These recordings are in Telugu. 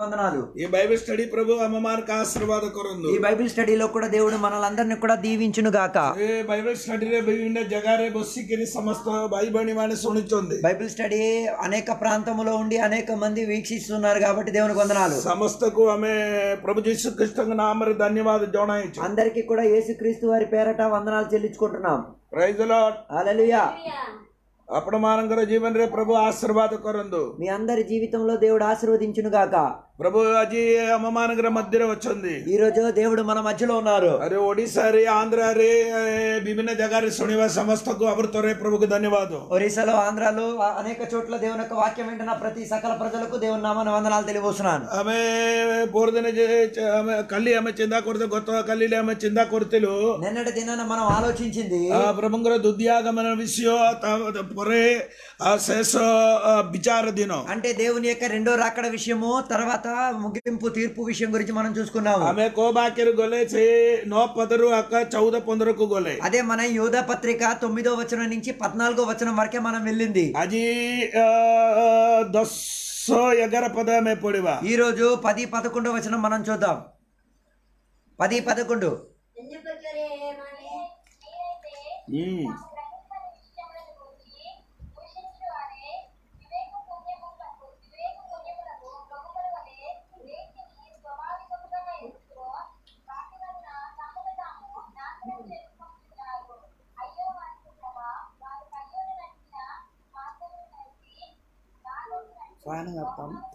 వందనాలు ये बाइबल स्टडी प्रभु हम का आशीर्वाद करंदु ఈ బైబిల్ స్టడీలో కూడా దేవుడు మనలందరినీ కూడా దీవించును గాక ଏ ବାଇବେଲ ଷ୍ଟଡିରେ ବିଭିନ୍ନ ଜାଗାରେ ବସିକିରି ସମସ୍ତ ଭାଇ ଭଉଣୀ ମାନେ ଶୁଣିଛନ୍ତି బైబిల్ స్టడీ అనేక ప్రాంతములో ఉండి అనేక మంది వీక్షిస్తున్నారు కాబట్టి దేవునికి వందనాలు ସମସ୍ତଙ୍କୁ ଆମେ ପ୍ରଭୁ ଯୀଶୁ ଖ୍ରୀଷ୍ଟଙ୍କ ନାମରେ ଧନ୍ୟବାଦ ଜଣାଇଛୁ అందరికీ కూడా యేసుక్రీస్తు వారి పేరట వందనాలు చెల్లించుకుంటున్నాం ପ୍ରାଇଜ ଲର୍ଡ హల్లెలూయా ଆପଣମାନଙ୍କର ଜୀବନରେ ପ୍ରଭୁ ଆଶୀର୍ବାଦ କରନ୍ତୁ మీ అందరి జీవితంలో దేవుడు ఆశీర్వదించును గాక ପ୍ରଭୁ ଆଜି ଆମମାନଙ୍କର ମଧ୍ୟରେ ଅଛନ୍ତି ఈ రోజు దేవుడు మన మధ్యలో ఉన్నారు ଆରେ ଓଡ଼ିଶାରେ ଆନ୍ଧ୍ରାରେ ଏ, ବିଭିନ୍ନ ଜାଗାରେ ଶୁଣିବା ସମସ୍ତଙ୍କୁ ଆବୃତ୍ତରେ ପ୍ରଭୁକୁ ଧନ୍ୟବାଦ ఒరిస్సాలో ఆంధ్రాలో ఆ- అనేక చోట్ల దేవుని యొక్క వాక్యం వింటున్న ప్రతి సకల ప్రజలకు దేవుని నామాన వందనాలు తెలియబోస్తున్నాను ଆମେ ପରଦିନ ଯେ ଚ- ଆମେ କାଲି ଆମେ ଚିନ୍ତା କରୁଥିଲୁ ଗତ କାଲି ଆମେ ଚିନ୍ତା କରୁଥିଲୁ నిన్నటి దినాన మనం ఆలోచించింది ఆ ప్రభుଙ୍କର ଦୁଦ୍ଧିଆଗମନ ବିଷୟ ତା ପରେ ఆ ଶେଷ ఆ, ବିଚାର ଦିନ అంటే దేవుని యొక్క రెండో రాకడ విషయము తర్వాత ముగింపు తీర్పు విషయం గురించి మనం చూసుకున్నాము ଆମେ କୋ ବାକ୍ୟରେ ଗଲେ ସେ ନଅ ପଦରୁ ଆକା ଚଉଦ ପନ୍ଦରକୁ ଗଲେ అదే మన యోధ పత్రిక తొమ్మిదో వచనం నుంచి పద్నాలుగో వచనం వరకే మనం వెళ్ళింది ଆଜି ଆ, ଦଶ ଏଗାର ପଦ ଆମେ ପଢିବା ఈ రోజు పది పదకొండో వచనం మనం చూద్దాం పది పదకొండు ఎన్నెప్పటికీ ఏమని మీరైతే ହୁଁ। గ్రహింపని విషయములను గురించి దూషించువారే వివేక పుణ్యములకు వివేక పుణ్యములకు ప్రభువుల వలె లేఖిని స్వాభావికముగా ఎత్తుకో వాటి వలన తమను తాము నాశనం చేసుకుంటున్నారు అయ్యో అనుకుంటావా వారు కయ్యోను నచ్చిన మార్గమును నడిచి దారులను నడిచి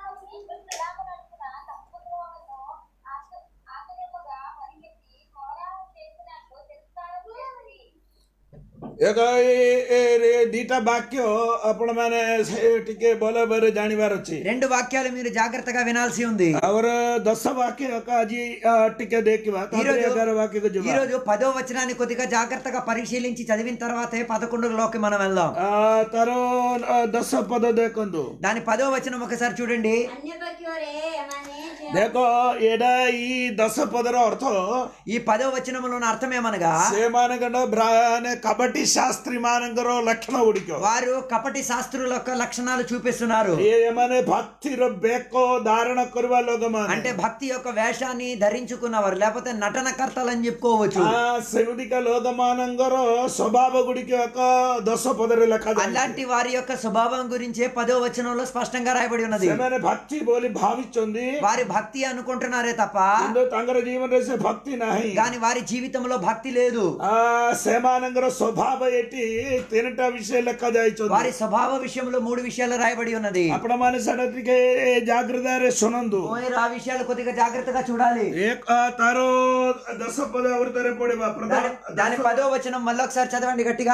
ଏକ ଏ- ଏ- ଏ ଦିଟା ବାକ୍ୟ ଆପଣ ମାନେ ଟିକେ ଭଲ ଭାବରେ ଜାଣିବାର ଅଛି రెండు వాక్యాలు మీరు జాగ్రత్తగా వినాల్సి ఉంది ଆମର ଦଶ ବାକ୍ୟ ଏକ ଆଜି ଆ, ଟିକେ ଦେଖିବା ఈ ତାପରେ రోజు ଏଗାର ବାକ୍ୟକୁ ఈ ଯିବା రోజు పదో వచనాన్ని కొద్దిగా జాగ్రత్తగా పరిశీలించి చదివిన తర్వాతే పదకొండులోకి మనం వెళ్దాం ଆ, ତାର ଆ, ଦଶ ପଦ ଦେଖନ୍ତୁ దాని పదో వచనం ఒకసారి చూడండి అన్యపక్యోరే ఏమని ଦେଖ ଏଇଟା ఈ ଦଶ ପଦର ଅର୍ଥ ఈ పదో వచనంలోని అర్థం ఏమనగా ସେମାନଙ୍କର ବ୍ରା- କବାଟି ଶାସ୍ତ୍ରୀ ମାନଙ୍କର ଲକ୍ଷଣ ଗୁଡିକ వారు కపటి శాస్త్రుల యొక్క లక్షణాలు చూపిస్తున్నారు ଏମାନେ ଭକ୍ତିର ବେକ ଧାରଣ କରିବା ଲୋକମାନେ అంటే భక్తి యొక్క వేషాన్ని ధరించుకున్నవారు లేకపోతే నటనకర్తలు అని చెప్పుకోవచ్చు ଆ, ସେମିତିକା ଲୋକମାନଙ୍କର ସ୍ୱଭାବ ଗୁଡିକ ଏକ ଦଶ ପଦରେ ଲେଖାଯାଏ అలాంటి వారి యొక్క స్వభావం గురించే పదో వచనంలో స్పష్టంగా రాయబడి ఉన్నది ସେମାନେ ଭକ୍ତି ବୋଲି ଭାବିଛନ୍ତି వారి భక్తి అనుకుంటున్నారే తప్ప କିନ୍ତୁ ତାଙ୍କର ଜୀବନରେ ସେ ଭକ୍ତି ନାହିଁ కానీ వారి జీవితంలో భక్తి లేదు ଆ, ସେମାନଙ୍କର ସ୍ୱଭାବ ଏଠି ତିନିଟା ବିଷୟ ଲେଖାଯାଇଛନ୍ତି వారి స్వభావ విషయంలో మూడు విషయాలు రాయబడి ఉన్నది ଆପଣମାନେ ସେଟା ଟିକେ ଜାଗ୍ରତରେ ଶୁଣନ୍ତୁ మీరు ఆ విషయాలు కొద్దిగా జాగ్రత్తగా చూడాలి ଏକ ଆ, ତାର ଦଶ ପଦ ଆବୃତ୍ତରେ ପଡିବା దాని దాని పదో వచనం మళ్ళీ ఒకసారి చదవండి గట్టిగా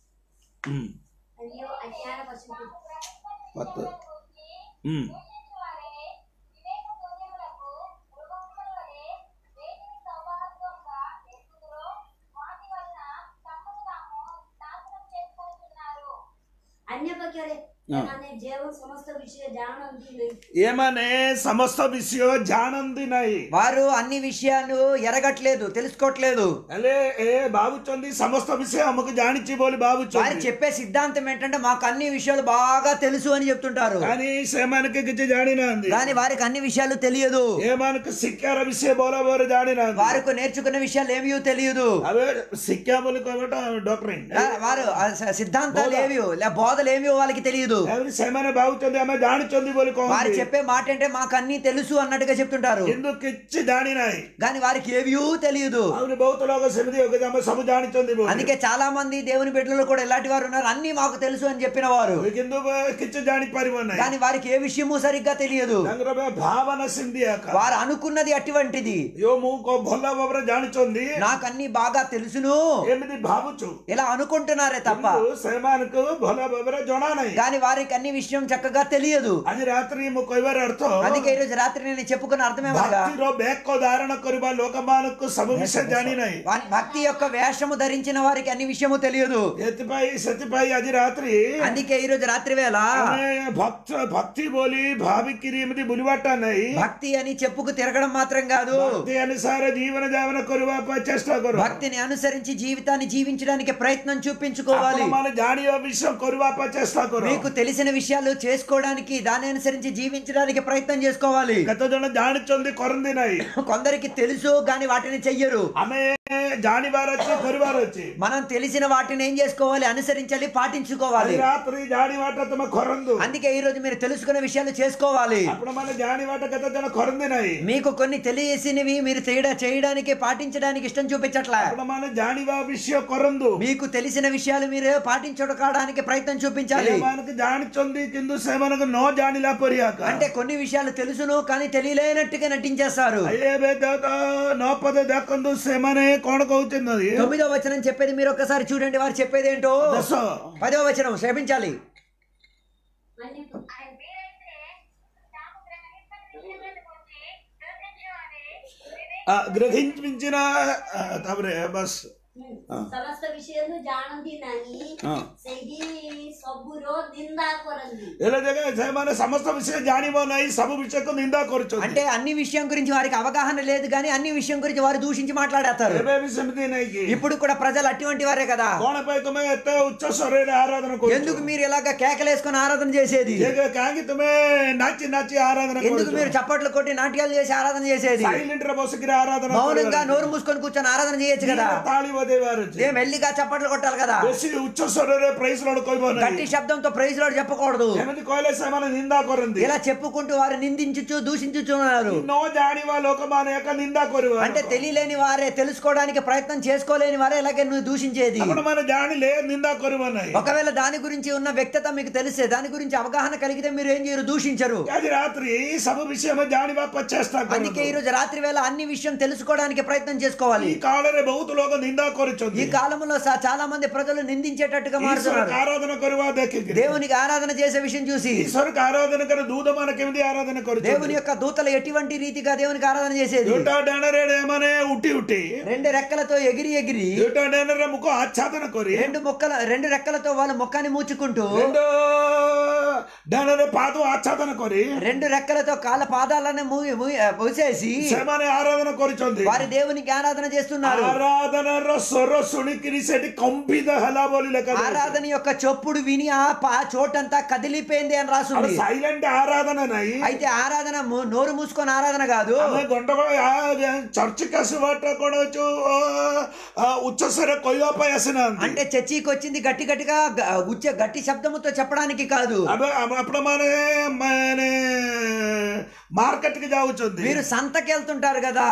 అయ్యో అజ్ఞాన పశువు పత్తు వారే వివేక పుణ్యములకు మృగముల వలె వేటిని సౌభాగ్యంగా ఎక్కుదురో వాటి వలన తమను తాము నాశనం చేసుకుంటున్నారు అన్యపక్యోరే ମାନେ ଯେଉଁ ସମସ୍ତ ବିଷୟ ଜାଣନ୍ତି ଏମାନେ ସମସ୍ତ ବିଷୟ ଜାଣନ୍ତି ନାହିଁ వారు అన్ని విషయాలు ఎరగట్లేదు తెలుసుకోవట్లేదు ହେଲେ ଏ ଭାବୁଛନ୍ତି ସମସ୍ତ ବିଷୟ ଆମକୁ ଜାଣିଛି ବୋଲି వారు ଭାବୁଛନ୍ତି చెప్పే సిద్ధాంతం ఏంటంటే మాకు అన్ని విషయాలు బాగా తెలుసు అని చెప్తుంటారు కానీ ସେମାନଙ୍କୁ କିଛି ଜାଣିନାହାନ୍ତି కానీ వారికి అన్ని విషయాలు తెలియదు ଏମାନଙ୍କୁ ଶିକ୍ଷାର ବିଷୟ ଭଲ ଭାବରେ ଜାଣିନାହାନ୍ତି వారికి నేర్చుకున్న విషయాలు ఏమీ తెలియదు ଏବେ ଶିକ୍ଷା ବୋଲି କହିବାଟା ଡକ୍ଟରିଂ ఆ, వారు ఆ స- సిద్ధాంతాలు ఏవి లే బోధలు ఏమో వాళ్ళకి తెలియదు ସେମାନେ ଭାବୁଛନ୍ତି ଆମେ ଜାଣିଛନ୍ତି ବୋଲି వారు କହନ୍ତି చెప్పే మాట అంటే మాకు అన్ని తెలుసు అన్నట్టుగా చెప్తుంటారు କିନ୍ତୁ କିଛି ଜାଣିନାହିଁ కానీ వారికి ఏవి తెలియదు ଆହୁରି ବହୁତ ଲୋକ ସେମିତି ହଉଛନ୍ତି ଆମେ ସବୁ ଜାଣିଛନ୍ତି ବୋଲି అందుకే చాలా మంది దేవుని బిడ్డలు కూడా ఎలాంటి వారు ఉన్నారు అన్ని మాకు తెలుసు అని చెప్పిన వారు କିନ୍ତୁ କିଛି ଜାଣିପାରିବ ନାହିଁ కానీ వారికి ఏ విషయము సరిగ్గా తెలియదు ତାଙ୍କର ଏବେ ଭାବନା ସେମିତି ଏକା వారు అనుకున్నది అటువంటిది ଯୋଉ ମୁଁ କ- ଭଲ ଭାବରେ ଜାଣିଛନ୍ତି నాకు అన్ని బాగా తెలుసును ଏମିତି ଭାବୁଛୁ ఇలా అనుకుంటున్నారే తప్ప କିନ୍ତୁ ସେମାନଙ୍କୁ ଭଲ ଭାବରେ ଜଣା ନାହିଁ కానీ వారికి అన్ని విషయం చక్కగా తెలియదు ଆଜି ରାତ୍ରି ମୁଁ କହିବାର ଅର୍ଥ అందుకే ఈ రోజు రాత్రి నేను చెప్పుకున్న అర్థమేమనగా ଭକ୍ତିର ବେକ ଧାରଣ କରିବା ଲୋକମାନଙ୍କୁ ସବୁ ବିଷୟ ଜାଣି ନାହିଁ వా- భక్తి యొక్క వేషము ధరించిన వారికి అన్ని విషయము తెలియదు ଏଥିପାଇଁ ସେଥିପାଇଁ ଆଜି ରାତ୍ରି అందుకే ఈ రోజు రాత్రి వేళ ଆମେ ଭକ୍ତ ଭକ୍ତି ବୋଲି ଭାବିକିରି ଏମିତି ବୁଲିବାଟା ନାହିଁ భక్తి అని చెప్పుకు తిరగడం మాత్రం కాదు ଭକ୍ତି ଅନୁସାରେ ଜୀବନ ଯାପନ କରିବା ପାଇଁ ଚେଷ୍ଟା କର భక్తిని అనుసరించి జీవితాన్ని జీవించడానికి ప్రయత్నం చూపించుకోవాలి ଆପଣମାନେ ଜାଣିବା ବିଷୟ କରିବା ପାଇଁ ଚେଷ୍ଟା କର మీకు తెలిసిన విషయాలు చేసుకోవడానికి దాని అనుసరించి జీవించడానికి ప్రయత్నం చేసుకోవాలి କେତେ ଜଣ ଜାଣିଛନ୍ତି କରନ୍ତି ନାହିଁ కొందరికి తెలుసు కానీ వాటిని చెయ్యరు ଆମେ ଜାଣିବାର ଅଛି କରିବାର ଅଛି మనం తెలిసిన వాటిని ఏం చేసుకోవాలి అనుసరించాలి పాటించుకోవాలి ଆଜି ରାତ୍ରି ଜାଣିବାଟା ତମେ କରନ୍ତୁ అందుకే ఈ రోజు మీరు తెలుసుకున్న విషయాలు చేసుకోవాలి ଆପଣ ମାନେ ଜାଣିବାଟା କେତେ ଜଣ କରନ୍ତି ନାହିଁ మీకు కొన్ని తెలియసినవి మీరు చేయడా చేయడానికి పాటించడానికి ఇష్టం చూపించట్లా ଆପଣ ମାନେ ଜାଣିବା ବିଷୟ କରନ୍ତୁ మీకు తెలిసిన విషయాలు మీరు పాటించుకోవడానికి ప్రయత్నం చూపించాలి ସେମାନଙ୍କୁ ଜାଣିଛନ୍ତି କିନ୍ତୁ ସେମାନଙ୍କୁ ନ ଜାଣିଲା ପରିକା అంటే కొన్ని విషయాలు తెలుసును కానీ తెలియలేనట్టుగా నటించేస్తారు ଏବେ ତ ନ ପଦେ ଦେଖନ୍ତୁ ସେମାନେ କଣ କହୁଛନ୍ତି తొమ్మిదో వచనం చెప్పేది మీరు ఒక్కసారి చూడండి వారు చెప్పేది ఏంటో ଦଶ పదో వచనం శ్రమించాలి ఆయన వీరైతే తాము గ్రహింపని విషయములను గురించి యోచించువారే వివేక ఆ, గ్రహించిన ఆ, ତାପରେ ବସ୍ ସମସ୍ତ ବିଷୟରୁ ଜାଣନ୍ତି ନାହିଁ ହଁ ସେହି ସବୁର ନିନ୍ଦା କରନ୍ତି ହେଲେ ଦେଖ ସେମାନେ ସମସ୍ତ ବିଷୟ ଜାଣିବ ନାହିଁ ସବୁ ବିଷୟକୁ ନିନ୍ଦା କରୁଛନ୍ତି అంటే అన్ని విషయం గురించి వారికి అవగాహన లేదు కానీ అన్ని విషయం గురించి వారు దూషించి మాట్లాడేస్తారు ଏବେ ବି ସେମିତି ନାହିଁ କି ఇప్పుడు కూడా ప్రజలు అటువంటి వారే కదా କଣ ପାଇଁ ତୁମେ ଏତେ ଉଚ୍ଚ ସ୍ୱରରେ ଆରାଧନା କରୁଛ ఎందుకు మీరు ఇలాగ కేకలేసుకొని ఆరాధన చేసేది ଯେ କାହିଁକି ତୁମେ ନାଚି ନାଚି ଆରାଧନା ఎందుకు କରୁଛ మీరు చప్పట్లు కొట్టి నాట్యాలు చేసి ఆరాధన చేసేది ସାଇଲେଣ୍ଟ ରେ ବସିକିରି ଆରାଧନା మౌనంగా କରିବାର నోరు మూసుకొని కూర్చొని ఆరాధన చేయొచ్చు కదా ଅଛି। ତାଳି ବଜେଇବାର ଅଛି ఏ మెల్లిగా చప్పట్లు కొట్టాలి కదా ବେଶୀ ଉଚ୍ଚ ସ୍ୱରରେ ପ୍రైజ్ లోడ్ କହିବ గట్టి ନାହିଁ శబ్దంతో ప్రైజ్ లోడ్ చెప్పకూడదు ଏମିତି କହିଲେ ସେମାନେ ନିନ୍ଦା କରନ୍ତି ఇలా చెప్పుకుంటూ వారు నిందించుచు దూషించుచున్నారు ନ ଜାଣିବା ଲୋକମାନେ ଏକ ନିନ୍ଦା କରିବା అంటే తెలియలేని వారే తెలుసుకోవడానికి ప్రయత్నం చేసుకోలేని వారే ఇలాగే నువ్వు దూషించేది ଆପଣ ମାନେ ଜାଣିଲେ నిନ୍ଦା କରିବ ନାହିଁ ఒకవేళ దాని గురించి ఉన్న వ్యక్తత మీకు తెలిసే దాని గురించి అవగాహన కలిగితే మీరు ఏం చేయరు దూషించరు ଆଜି ରାତ୍ରି ସବୁ ବିଷୟ ଆମେ ଜାଣିବାକୁ ଚେଷ୍ଟା అందుకే ఈ କରନ୍ତୁ రోజు రాత్రి వేళ అన్ని విషయం తెలుసుకోవడానికి ప్రయత్నం చేసుకోవాలి ఈ కాଳରେ ବହୁତ ଲୋକ ନିନ୍ଦା ఈ କରୁଛନ୍ତି కాలంలో స- చాలా మంది ప్రజలు నిందించేటట్టుగా మారుతున్నారు ଈଶ୍ୱରକୁ ଆରାଧନା କରିବା ଦେଖିକିରି దేవునికి ఆరాధన చేసే విషయం చూసి ଈଶ୍ୱରକୁ ଆରାଧନା କରି ଦୂତ ମାନେ କେମିତି ଆରାଧନା దేవుని କରୁଛନ୍ତି యొక్క దూతలు ఎటువంటి రీతిగా దేవునికి ఆరాధన చేసేది ଦୁଇଟା ଡାଣରେ ଏମାନେ ଉଠି ଉଠି రెండు రెక్కలతో ఎగిరి ఎగిరి ଦୁଇଟା ଡାଣରେ ମୁଖ ଆଚ୍ଛାଦନ କରି రెండు మొక్కల రెండు రెక్కలతో వాళ్ళ ముఖాన్ని మూచుకుంటూ రెండు ଡାଣରେ ପାଦ ଆଚ୍ଛାଦନ କରି రెండు రెక్కలతో కాళ్ళ పాదాలను మూ- మూ- మూసేసి ସେମାନେ ଆରାଧନା କରୁଛନ୍ତି వారి దేవునికి ఆరాధన చేస్తున్నారు ଆରାଧନାର ସ୍ୱର ଶୁଣିକିରି ସେଠି କମ୍ପିତ ହେଲା ବୋଲି ଲେଖା ఆరాధన యొక్క చొప్పుడు విని ఆ ప- ఆ చోటంతా కదిలిపోయింది అని రాసుంది ସାଇଲେଣ୍ଟ ଆରାଧନା ନାହିଁ అయితే ఆరాధన ము- నోరు మూసుకొని ఆరాధన కాదు ଆମେ ଗଣ୍ଡଗୋଳ ଚର୍ଚ୍ଚକୁ ଆସିବାଟା କଣ ହଉଛୁ ଉଚ୍ଚସ୍ୱରେ କହିବା ପାଇଁ ଆସିନାହାନ୍ତି అంటే చర్చికి వచ్చింది గట్టి గట్టిగా గ- ఉచ్చ గట్టి శబ్దముతో చెప్పడానికి కాదు ଆମେ ଆମେ ଆପଣମାନେ ମାନେ ମାର୍କେଟକୁ ଯାଉଛନ୍ତି మీరు సంతకి వెళ్తుంటారు కదా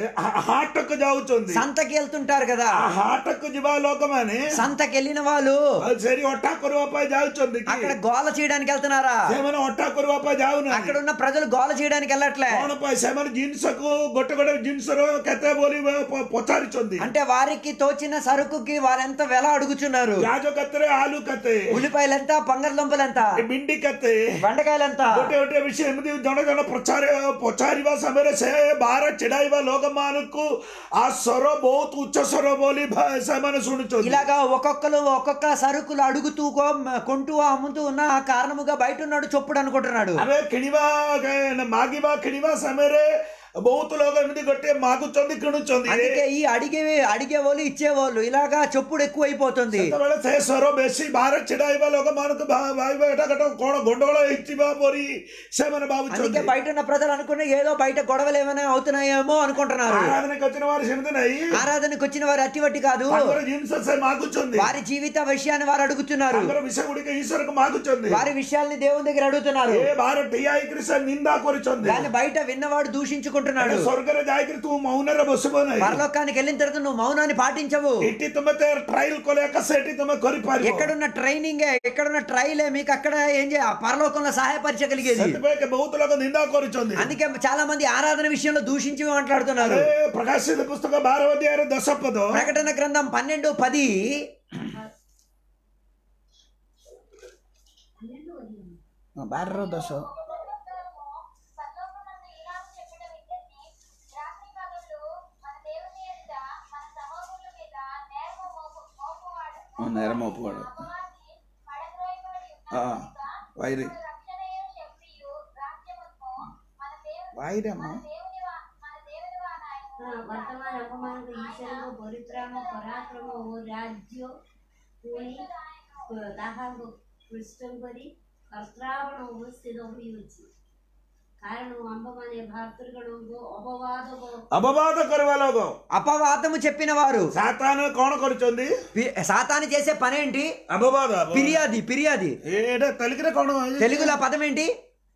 ହାଟକୁ ଯାଉଛନ୍ତି సంతకి వెళ్తుంటారు కదా ఆ ହାଟକୁ ଯିବା ଲୋକମାନେ సంతకి వెళ్ళిన వాళ్ళు ସେଠି ଅଟା କରିବା ପାଇଁ ଯାଉଛନ୍ତି କି? అక్కడ గోల చేయడానికి వెళ్తున్నారా ସେମାନେ ଅଟା କରିବା ପାଇଁ అక్కడ ଯାଉନାହାନ୍ତି ఉన్న ప్రజలు గోల చేయడానికి వెళ్ళట్లే କଣ ପାଇଁ ସେମାନେ ଜିନିଷକୁ ଗୋଟେ ଗୋଟେ ଜିନିଷର କେତେ ବୋଲି ପ- ପଚାରୁଛନ୍ତି అంటే వారికి తోచిన సరుకుకి వారెంత వెల అడుగుచున్నారు ପିଆଜ କେତେ ଆଳୁ କେତେ ఉల్లిపాయలు ఎంత బంగాళదుంపలు ఎంత ଏ ଭେଣ୍ଡି କେତେ బెండకాయలు ఎంత ଗୋଟେ ଗୋଟେ ବିଷୟ ଏମିତି ଜଣେ ଜଣେ ପଚାର ପଚାରିବା ସମୟରେ ସେ ବାହାରେ ଛିଡାଇବା ଲୋକମାନଙ୍କୁ ఆ ସ୍ୱର ବହୁତ ଉଚ୍ଚ ସ୍ୱର ବୋଲି ଭା- ସେମାନେ ଶୁଣୁଛନ୍ତି ఇలాగా ఒక్కొక్కరు ఒక్కొక్క సరుకులు అడుగుతూ కొ- కొంటూ అమ్ముతూ ఉన్న కారణముగా బయట ఉన్నాడు చొప్పుడు అనుకుంటున్నాడు ଆମେ କିଣିବା ଏ, ମାଗିବା କିଣିବା ସମୟରେ ବହୁତ ଲୋକ ଏମିତି ଗୋଟେ ମାଗୁଛନ୍ତି କିଣୁଛନ୍ତି అందుకే ఈ అడిగే అడిగే వాళ్ళు ఇచ్చేవాళ్ళు ఇలాగా చొప్పుడు ఎక్కువైపోతుంది ସେତେବେଳେ ସେ ସ୍ୱର ବେଶୀ ବାହାରେ ଛିଡାଇବା ଲୋକମାନଙ୍କୁ ଭା- ଭାବିବା ଏଟା ଗୋଟେ କଣ ଗଣ୍ଡଗୋଳ ହେଇଥିବା ପରି ସେମାନେ అందుకే ଭାବୁଛନ୍ତି బయట ఉన్న ప్రజలు అనుకున్న ఏదో బయట గొడవలు ఏమైనా అవుతున్నాయేమో అనుకుంటున్నారు ఆరాధనకు వచ్చిన వారు ସେମିତି ନାହିଁ ఆరాధనకు వచ్చిన వారు అట్టివట్టి కాదు ତାଙ୍କର ଜିନିଷ ସେ ମାଗୁଛନ୍ତି వారి జీవిత విషయాన్ని వారు అడుగుతున్నారు ତାଙ୍କର ବିଷୟ ଗୁଡିକ ଈଶ୍ୱରକୁ ମାଗୁଛନ୍ତି వారి విషయాల్ని దేవుని దగ్గర అడుగుతున్నారు ଏ ବାହାରେ ଠିଆ ହେଇକରି ସେ ନିନ୍ଦା କରୁଛନ୍ତି దాన్ని బయట విన్నవాడు దూషించుకుంటున్నాడు ହେଲେ ସ୍ୱର୍ଗରେ ଯାଇକରି ତୁ ମୌନରେ ବସିବ ନାହିଁ పరలోకానికి వెళ్ళిన తర్వాత నువ్వు మౌనాన్ని పాటించవు ଏଠି ତୁମେ ଟ୍ରାଏଲ କଲେ ଏକା ସେଠି ତୁମେ କରିପାରିବ ఎక్కడున్న ట్రైనింగ్ ఎక్కడున్న ట్రైలే మీకు అక్కడ ఏం చేయ పరలోకంలో సహాయపరచగలిగేది ସେଥିପାଇଁ ବହୁତ ଲୋକ నిందా କରୁଛନ୍ତି అందుకే చాలా మంది ఆరాధన విషయంలో దూషించి మాట్లాడుతున్నారు ଏ ପ୍ରକାଶିତ ପୁସ୍ତକ ବାର ଅଧ୍ୟାୟର ଦଶ ପଦ ప్రకటన గ్రంథం పన్నెండు పది బార దశ పరలోకమందు ఈనాడు చెప్పిన విద్యని రాత్రి పగళ్ళు మన దేవుని ఎదుట మన సహోదరుల మీద నేరము మోపు మోపువాడు నేరం ఒప్పుకోడు అపవాది పడద్రోయబడి ఆ, ఉన్నట్టుగా వైరి రక్షణయు శక్తియు రాజ్యమును మన దేవుని వైరమ్మ మన దేవుని వా- మన దేవుని వానాయన ବର୍ତ୍ତମାନ ଆପଣମାନଙ୍କ ଈଶ୍ୱରଙ୍କ ପରିତ୍ରାଣ ପରାକ୍ରମ ଓ ରାଜ୍ୟ ପୁଣି ତାହାଙ୍କୁ ପୃଷ୍ଠ କରି ಕರ್ತ್ರಾವಣವು ಸ್ಥಿತ ಹೊಡೆಯುಚ್ಚಿ ಕಾರಣ ಅಂಬಮನೆ ಭಾತೃಗಳು ಅಪವಾದ ଅବବାଦ କରିବା ଲୋକ అపవాదము చెప్పిన వారు ସାତାନ କଣ କରୁଛନ୍ତି పి- సాతాను చేసే పనేంటి ଅବବାଦ ఫిర్యాది ఫిర్యాది ଏଇଟା ତେଲୁଗୁରେ କଣ తెలుగులో పదం ఏంటి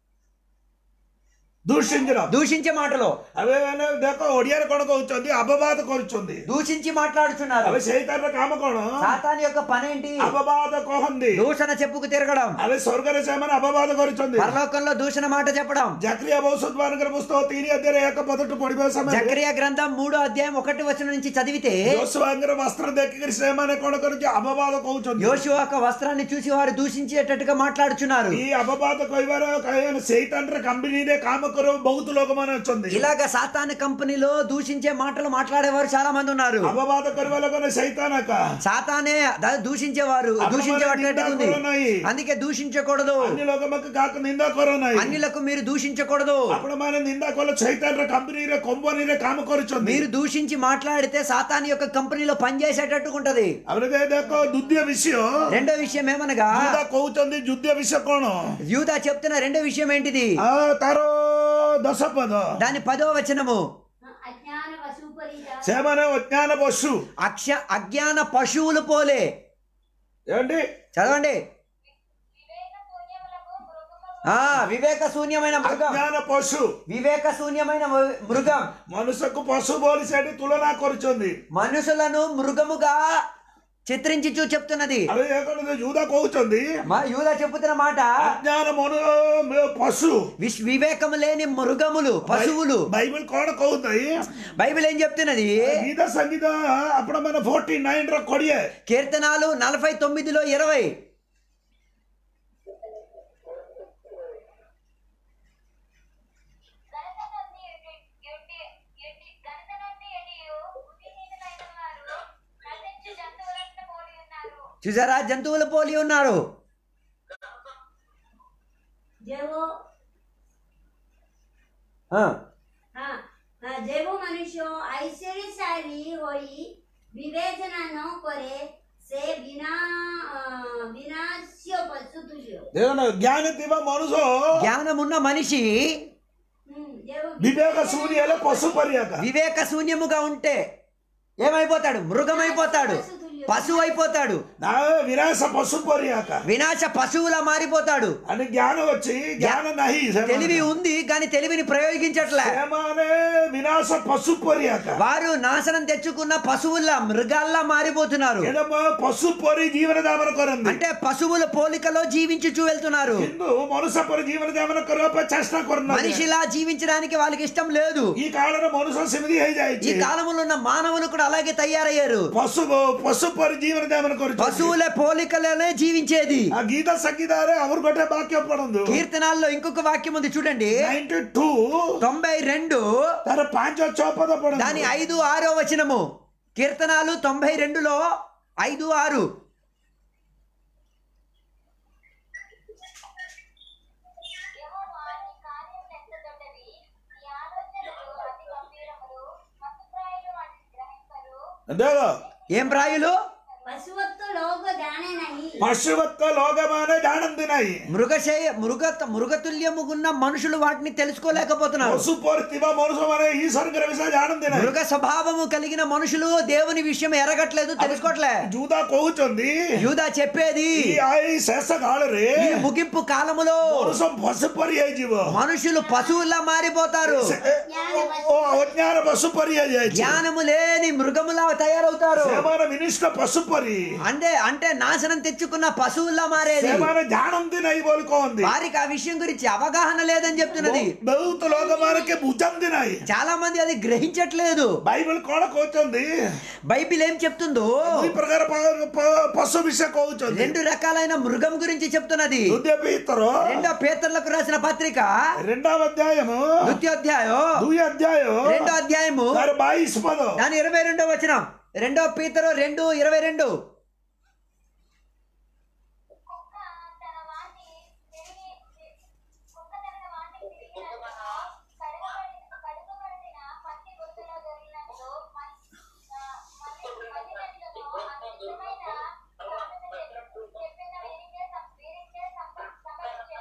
ଦୂଷିଞ୍ଜର దూషించే మాటలో ଏବେ ମାନେ ଦେଖ ଓଡିଆରେ କଣ କହୁଛନ୍ତି ଅବବାଦ କରୁଛନ୍ତି దూషించి మాట్లాడుతున్నారు ଏବେ ସେଇ ତାର କାମ କଣ సాతాను యొక్క పనేంటి ଅବବାଦ କହନ୍ତି దూషణ చెప్పుకు తిరగడం ଏବେ ସ୍ୱର୍ଗରେ ସେମାନେ ଅବବାଦ କରୁଛନ୍ତି పరలోకంలో దూషణ మాట చెప్పడం ଜାକ୍ରିୟା ଭବିଷ୍ୟତ ମାନଙ୍କର ପୁସ୍ତକ ତିନି ଅଧ୍ୟାୟରେ ଏକ ପଦଠୁ ପଢିବା ସମୟରେ జకరియా గ్రంథం మూడో అధ్యాయం ఒకటి వచనం నుంచి చదివితే ଯୋଶୁଆଙ୍କର ବସ୍ତ୍ର ଦେଖିକରି ସେମାନେ କଣ କରୁଛି ଅବବାଦ କହୁଛନ୍ତି యోషు యొక్క వస్త్రాన్ని చూసి వారు దూషించేటట్టుగా మాట్లాడుచున్నారు ఈ అపవాద କହିବାର କହିବାର ସେଇତାନର కంపెనీରେ କାମ କରୁ ବହୁତ ଲୋକମାନେ ଅଛନ୍ତି ఇలాగ సాతాను కంపెనీలో దూషించే మాటలు మాట్లాడేవారు చాలా మంది ఉన్నారు అపవాద କରିବା ଲୋକମାନେ ସେଇତାନ ଏକା సాతానే ద- దూషించేవారు అపవాద దూషించేటట్టుగా ఉంది నిందా కొరనాయి. అందుకే దూషించకూడదు ଅନ୍ୟ ଲୋକମାନଙ୍କୁ କାହାକୁ ନିନ୍ଦା କର ନାହିଁ అన్యులకు మీరు దూషించకూడదు ଆପଣମାନେ ନିନ୍ଦା କଲେ చైతన్య కంపెనీରେ కంపెనీରେ କାମ କରୁଛନ୍ତି మీరు దూషించి మాట్లాడితే సాతాను యొక్క కంపెనీలో పనిచేసేటట్టుగా ఉంటది ଆପଣ ଦେଖ ଦ୍ୱିତୀୟ ବିଷୟ రెండో విషయం ఏమనగా ଯୁଦା କହୁଛନ୍ତି ଦ୍ୱିତୀୟ ବିଷୟ କଣ యూదా చెప్తున్న రెండో విషయం ఏంటిది ఆ, ତାର ଦଶ ପଦ దాని పదో వచనము ಅಜ್ಞಾನ ವಸುಪರಿತ ସେମାନେ ଅଜ୍ଞାନ ପଶୁ అక్ష అజ్ఞాన పశువులు పోలే ఏమండి చదవండి వివేక శూన్యములకు మృగము ఆ వివేక శూన్యమైన మృగం ଅଜ୍ଞାନ ପଶୁ వివేక శూన్యమైన మ- మృగం ମନୁଷ୍ୟକୁ ପଶୁ ବୋଲି ସେଠି ତୁଳନା କରୁଛନ୍ତି మనుషులను మృగముగా చిత్రించి చూ చెప్తున్నది ଆରେ ଏ କଣ ଯୁଦା କହୁଛନ୍ତି మా యూదా చెప్పుతున్న మాట ଅଜ୍ଞାନ ମନୁ ପଶୁ విశ్- వివేకము లేని మృగములు పశువులు ବାଇବଲ କଣ କହୁଥାଏ బైబిల్ ఏం చెప్తున్నది ଗୀତ ସଙ୍ଗୀତ ଆପଣ ମାନେ ଫୋର୍ଟି ନାଇନ ର କୋଡିଏ కీర్తనాలు నలభై తొమ్మిదిలో ఇరవై ఘనత నుండి ఎడి- ఎడి- ఎడి- ఘనత నుండి ఎడియు బుద్ధిహీనులైన వారు నశించు జంతువులను పోలి ఉన్నారు చూసారా జంతువులు పోలి ఉన్నారు જેવો ఆ, હા હા, જેવો મનુષ્ય ઐશ્વર્યશાળી હોઈ વિવેચના ન કરે ସେ ବିନା ଅ, ବିନାଶ୍ୟ ପଶୁ ତୁଲ୍ୟ ଦେଖୁନ ଜ୍ଞାନ ଥିବା ମନୁଷ୍ୟ జ్ఞానమున్న మనిషి ହୁଁ, ଯେଉ ବିବେକ ଶୂନ୍ୟ ହେଲେ ପଶୁ ପରିକା వివేక శూన్యముగా ఉంటే ఏమైపోతాడు మృగం అయిపోతాడు పశువు అయిపోతాడు ନା ବିନାଶ ପଶୁ ପରିକା వినాశ పశువులా మారిపోతాడు అని జ్ఞాନ ଅଛି ଜ୍ଞାନ ନାହିଁ ସେମାନେ। తెలివి ఉంది కానీ తెలివిని ప్రయోగించట్లే ସେମାନେ ବିନାଶ ପଶୁ ପରିକା వారు నాశనం తెచ్చుకున్న పశువుల్లా మృగాల్లా మారిపోతున్నారు ଏଇଟା ମ- ପଶୁ ପରି ଜୀବନ ଯାପନ କରନ୍ତି అంటే పశువుల పోలికలో జీవించుచూ వెళ్తున్నారు କିନ୍ତୁ ମନୁଷ୍ୟ ପରି ଜୀବନ ଯାପନ କରିବା ପାଇଁ ଚେଷ୍ଟା କରୁନାହାନ୍ତି మనిషిలా జీవించడానికి వాళ్ళకి ఇష్టం లేదు ఈ కాలంలో మనుషులు ସେମିତି ఈ ହେଇଯାଇଛି కాలంలో ఉన్న మానవులు కూడా అలాగే తయారయ్యారు ପଶୁ ପଶୁ ପରି ଜୀବନ ଯାପନ କରୁଛନ୍ତି పశువుల పోలికలోనే జీవించేది ఆ గీత సంగీతాରେ ଆମର ଗୋଟେ ବାକ୍ୟ ପଢନ୍ତୁ కీర్తనాల్లో ఇంకొక వాక్యం ఉంది చూడండి నైన్టీ టూ తొంభై రెండు ତାର ପାଞ୍ଚ ଛଅ ପଦ దాని ପଢନ୍ତୁ ఐదు ఆరో వచనము కీర్తనాలు తొంభై రెండులో ఐదు ఆరు యెహోవా నీ కార్యములు ఎంత దొడ్డవి నీ ఆలోచనలు అతి గంభీరములు మత్తుప్రాయులు వాటిని గ్రహింపరు ଦେଖ ఏం ప్రాయులు પશુવત્વ લોક જાણે નહીં పశువత్వ లోకమానే జానంది ନାହିଁ మృగశయ మృగ మృగతుల్యముగున్న మనుషులు వాటిని తెలుసుకోలేకపోతున్నారు ପଶୁ ପରି ଥିବା ମନୁଷ୍ୟ ମାନେ ଈଶ୍ୱରଙ୍କର ବିଷୟ ଜାଣନ୍ତି ନାହିଁ మృగ స్వభావము కలిగిన మనుషులు దేవుని విషయం ఎరగట్లేదు తెలుసుకోవట్లే ଯୁଦା କହୁଛନ୍ତି యూదా చెప్పేది ఈ ଏଇ శేଷ కాଳରେ ఈ ముగింపు కాలములో ମନୁଷ୍ୟ ପଶୁ ପରି ହେଇଯିବ మనుషులు పశువుల్లా మారిపోతారు ସେ- ଓ ଅଜ୍ଞାନ ପଶୁ ପରି ହେଇଯାଇଛି జ్ఞానము లేని మృగములా తయారవుతారు ସେମାନେ ମିନିଷ୍ଟ ପଶୁ ପରି అంటే అంటే నాశనం తెచ్చుకున్న పశువుల్లా మారేది ସେମାନେ ଜାଣନ୍ତି ନାହିଁ ବୋଲି କହନ୍ତି వారికి ఆ విషయం గురించి అవగాహన లేదని చెప్తున్నది ବହୁତ ଲୋକମାନେ କେ ବୁଝନ୍ତି ନାହିଁ చాలా మంది అది గ్రహించట్లేదు ବାଇବଲ କଣ କହୁଛନ୍ତି బైబిల్ ఏం చెప్తుందో ଦୁଇ ପ୍ରକାର ପ- ପ- ପଶୁ ବିଷୟ କହୁଛନ୍ତି రెండు రకాలైన మృగం గురించి చెప్తున్నది ଦ୍ୱିତୀୟ ପିତର రెండో పేతర్లకు రాసిన పత్రిక రెండవ అధ్యాయము ద్వితీయోధ్యాయం ଦୁଇ అధ్యాయం రెండో అధ్యాయము ତାର ବାଇଶ ପଦ దాని ఇరవై రెండో వచనం రెండో పీతరు రెండు ఇరవై రెండు కుక్క తన వాణ్ణి తిరిగి కుక్క తన వాణ్ణి తిరిగినట్లు కడుగబడి కడుగబడిన పత్తి గుర్తులో దొరికినట్లు మన్- ఆ, మన్ని- మన్నినట్లును అత్యుత్తమైన సామెత చెప్పి- చెప్పిన వీరికే సం- వీరికే సం- సంభవించెను.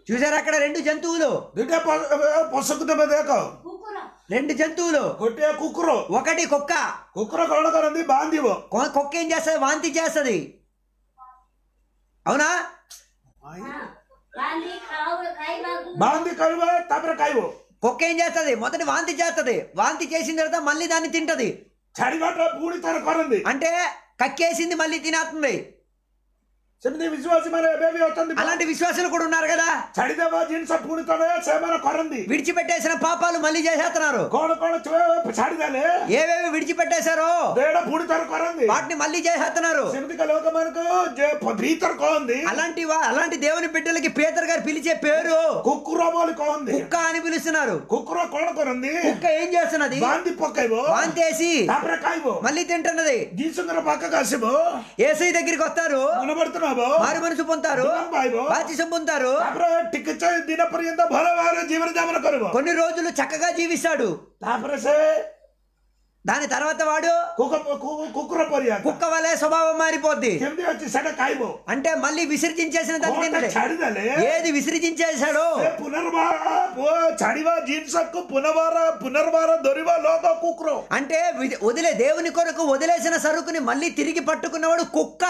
చూసారు అక్కడ రెండు జంతువులు ଦୁଇଟା ପ- ପଶୁକୁ ତମେ ଦେଖ କୁକୁର రెండు జంతువులు ଗୋଟିଏ କୁକୁର ఒకటి కుక్క କୁକୁର କଣ କରନ୍ତି ବାନ୍ଧିବ కొ- కుక్క ఏం చేస్తుంది వాంతి చేస్తుంది అవునా ହଁ ବାନ୍ଧି ଖାଉ ଖାଇବାକୁ ବାନ୍ଧି କରିବ ତାପରେ ଖାଇବ కుక్క ఏం చేస్తుంది మొదటి వాంతి చేస్తుంది వాంతి చేసిన తర్వాత మళ్ళీ దాన్ని తింటది ଛାଡିବାଟା ପୁଣି ଥର କରନ୍ତି అంటే కక్కేసింది మళ్ళీ తినేస్తుంది ସେମିତି ବିଶ୍ୱାସୀ ମାନେ ଏବେ ବି ଅଛନ୍ତି అలాంటి విశ్వాసులు కూడా ఉన్నారు కదా ଛାଡିଦେବା ଜିନିଷ ପୁଣି ଥରେ ସେମାନେ କରନ୍ତି విడిచిపెట్టేసిన పాపాలు మళ్ళీ చేసేస్తున్నారు କଣ କଣ ଛୁଆ ଛାଡିଦେଲେ ఏవేవి విడిచిపెట్టేశారో ଦେହଟା ପୁଣି ଥର କରନ୍ତି వాటిని మళ్ళీ చేసేస్తున్నారు ସେମିତିକା ଲୋକମାନଙ୍କୁ ଯେ ଭିତର କହନ୍ତି అలాంటి వా- అలాంటి దేవుని బిడ్డలకి పేదర్ గారు పిలిచే పేరు କୁକୁର ବୋଲି କହନ୍ତି కుక్క అని పిలుస్తున్నారు କୁକୁର କଣ କରନ୍ତି కుక్క ఏం చేస్తున్నది ବାନ୍ଧି ପକେଇବ వాంతేసి ତାପରେ ଖାଇବ మళ్ళీ తింటున్నది ଯୀଶୁଙ୍କର ପାଖକୁ ଆସିବ ఏసై దగ్గరికి వస్తారు ମନବର୍ତ୍ତନ ହବ మారు మనసు పొందుతారు ଜୀବନ ପାଇବ బాధ్యసం పొందుతారు ତାପରେ ଟିକେ ଚ- ଦିନ ପର୍ଯ୍ୟନ୍ତ ଭଲ ଭାବରେ ଜୀବନ ଯାପନ କରିବ కొన్ని రోజులు చక్కగా జీవిస్తాడు ତାପରେ ସେ దాని తర్వాత వాడు କୁକ- କୁ- కుକୁର ପରିଆ కుక్క వలె స్వభావం మారిపోద్ది କେମିତି ଅଛି ସେଟା ଖାଇବ అంటే మళ్ళీ విసర్జించేసిన దాన్ని କଣଟା తిన్నది ଛାଡିଦେଲେ ఏది విసర్జించేశాడో ସେ ପୁନର୍ବାର ପୁଅ ଛାଡିବା ଜିନିଷକୁ ପୁନର୍ବାର పునర్వార ଧରିବା ଲୋକ କୁକୁର అంటే వి- వదిలే దేవుని కొరకు వదిలేసిన సరుకుని మళ్ళీ తిరిగి పట్టుకున్నవాడు కుక్క